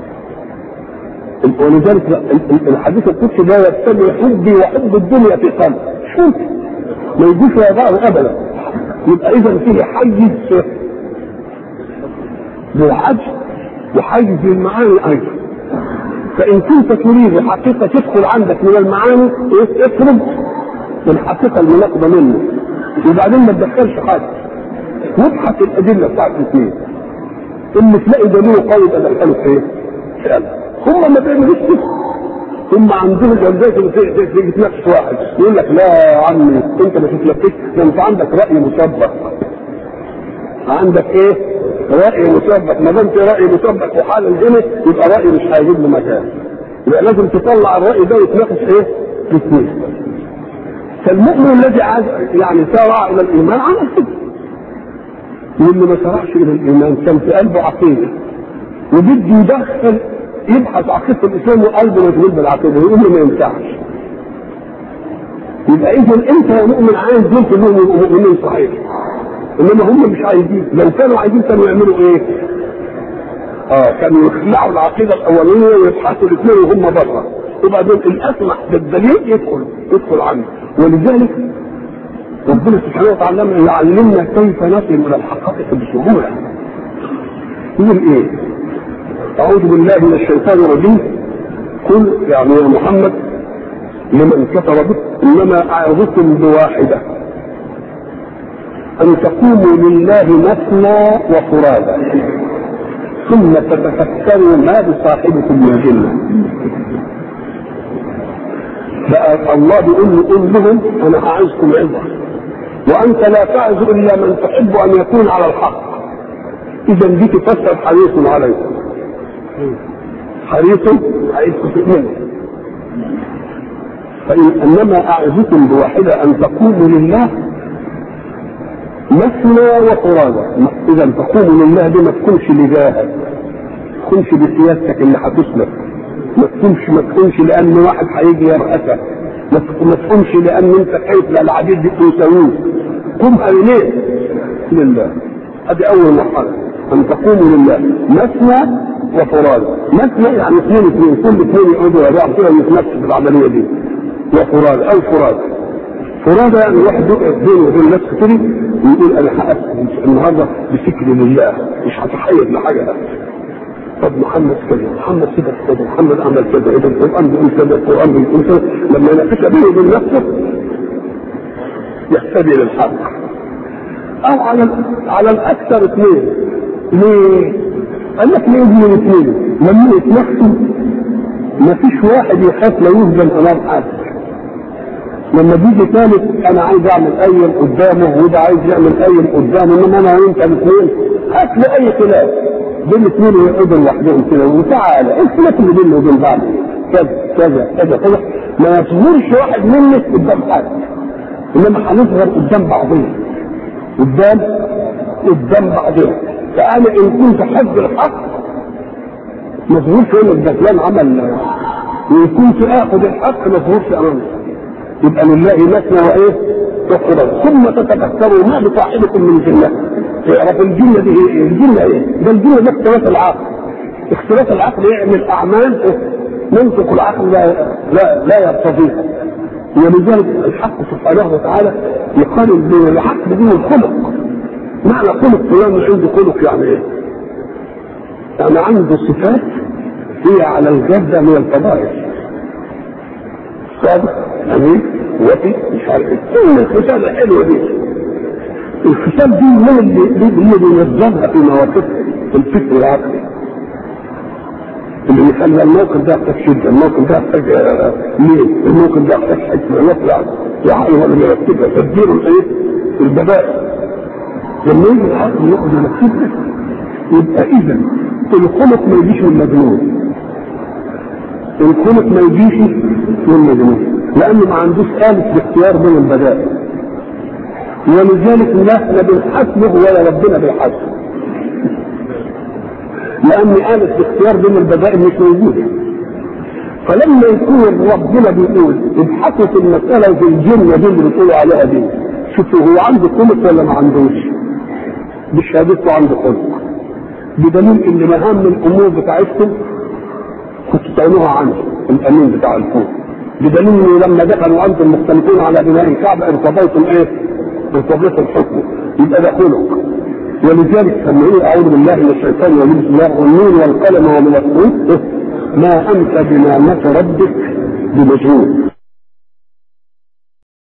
ولذلك الحديث القدسي ده يتبع حبي وحب الدنيا في قلبي شوف ما يجوش ويضعه ابدا يبقى اذا فيه حيز للحج وحيز للمعاني ايضا فان كنت تريد حقيقه تدخل عندك من المعاني اخرج من الحقيقه المناقضه منه وبعدين ما تدخلش حاجه وابحث الادله بتاعت الاثنين ان تلاقي دليل قوي يبقى دخله في ايه؟ هم ما بيعملوش كده هم عندهم ولذلك تيجي تناقش واحد يقول لك لا يا عمي انت ما تتلفتش ده انت عندك راي مسبق عندك ايه؟ راي مسبق ما دام في راي مسبق وحال الجنة يبقى راي مش هيجيب له مكان يبقى لازم تطلع الراي ده وتناقش ايه؟ الاثنين فالمؤمن الذي عاز يعني سارع الى الايمان عمل كده واللي ما سارعش الى الايمان كان في قلبه عقيده وبده يدخل يبحث عقيده الاسلام وقلبه مشغول بالعقيده يقول له ما ينفعش يبقى اذا انت يا مؤمن عايز دول كلهم يبقوا مؤمنين صحيح انما هم مش عايزين لو كانوا عايزين كانوا يعملوا ايه؟ اه كانوا يخلعوا العقيده الاوليه ويبحثوا الاثنين وهم بره وبعدين الاسمح بالدليل يدخل يدخل عنه ولذلك ربنا سبحانه وتعالى يعلمنا كيف نصل الى الحقائق بسهوله يقول ايه اعوذ بالله من الشيطان الرجيم قل يعني يا محمد لمن كفر بك انما اعظكم بواحده ان تقوموا لله مثنى وفرادى
ثم تتفكروا ما بصاحبكم من جنه بقى الله بيقول له قل لهم انا عايزكم عظه وانت لا تعظ الا من تحب ان يكون على الحق اذا دي تفسر حريص عليكم حريص عايزكم تؤمنوا فإن انما اعظكم بواحده ان تقوموا لله مثنى وفرادى اذا تقوموا لله دي ما تكونش لجاهك ما تكونش بسياستك اللي هتسلك ما تكونش ما تكونش لان واحد هيجي يرأسك ما تكونش لان انت خايف لا العبيد دي تساويه قم اليه لله هذه اول مرحله ان تقوموا لله مثنى وفرادى مثنى يعني اثنين اثنين كل اثنين يقعدوا ورا بعض كده يتنفسوا في العمليه دي وفرادى او فرادى فرادى يعني واحد يقعد بينه وبين نفسه كده ويقول انا هقفل النهارده بفكر لله مش هتحيز لحاجه طب محمد كذا محمد كذا كذا محمد عمل كذا اذا القران بيقول كذا القران بيقول كذا لما يناقش بينه وبين نفسه يهتدي للحق او على على الاكثر اثنين ليه؟ قال لك ليه من الاثنين؟ لما يتنافسوا ما فيش واحد يخاف لا يهزم امام حد لما بيجي ثالث انا عايز اعمل ايم قدامه وده عايز يعمل ايم قدامه انما انا وانت الاثنين هات لي اي خلاف بين الاثنين يقعدوا لوحدهم كده وتعالى الخلاف اللي بيننا وبين بعض كذا كذا كذا كذا ما يصغرش واحد منك قدام حد انما هنصغر قدام بعضنا قدام قدام بعضنا فانا ان كنت حد الحق ما ظهرش هنا ده فلان عمل وان كنت اخذ الحق ما ظهرش امامي يبقى لله مثنى وايه؟ وفرد ثم تتفكروا ما بصاحبكم من جنه تعرف الجنه دي ايه؟ الجنه ايه؟ ده الجنه ده اختلاف العقل اختلاف العقل يعمل اعمال منطق العقل لا لا لا يقتضيها ولذلك الحق سبحانه وتعالى يقارن بين العقل دي والخلق معنى خلق فلان عنده خلق يعني ايه؟ يعني عنده صفات هي على الجده من الفضائل صادق امين وفي مش عارف ايه كل الخصال الحلوه دي الخصال دي هو اللي اللي بينظمها في مواقفها في الفكر العقلي اللي يخلي الموقف ده يحتاج شده، الموقف ده يحتاج ليه؟ الموقف ده يحتاج حكمه يطلع يعني هو اللي يرتبها تدبير الايه؟ البدائل لما يجي العقل يقعد يرتبها يبقى اذا الخلق ما يجيش من مجنون الخلق ما يجيش من مجنون لانه ما عندوش آلة باختيار بين البدائل ولذلك لا احنا بنحاسبه ولا ربنا بيحاسبه لان آلة الاختيار بين البدائل مش موجودة فلما يكون ربنا بيقول ابحثوا في المسألة في الجنة دي اللي بتقولوا عليها دي شوفوا هو عنده خلق ولا ما عندوش بشهادته عنده خلق بدليل ان مهام الامور بتاعتكم كنتوا تعملوها عنه الامين بتاع الكون بدليل انه لما دخلوا وانتم مختلفون على بناء الكعبه ارتضيتم ايه؟ ارتضيتم حكمه يبقى ده خلق ولذلك لما يقول اعوذ بالله من الشيطان الرجيم بسم الله والنور والقلم ومن الصوت ما انت بنعمه ربك بمجنون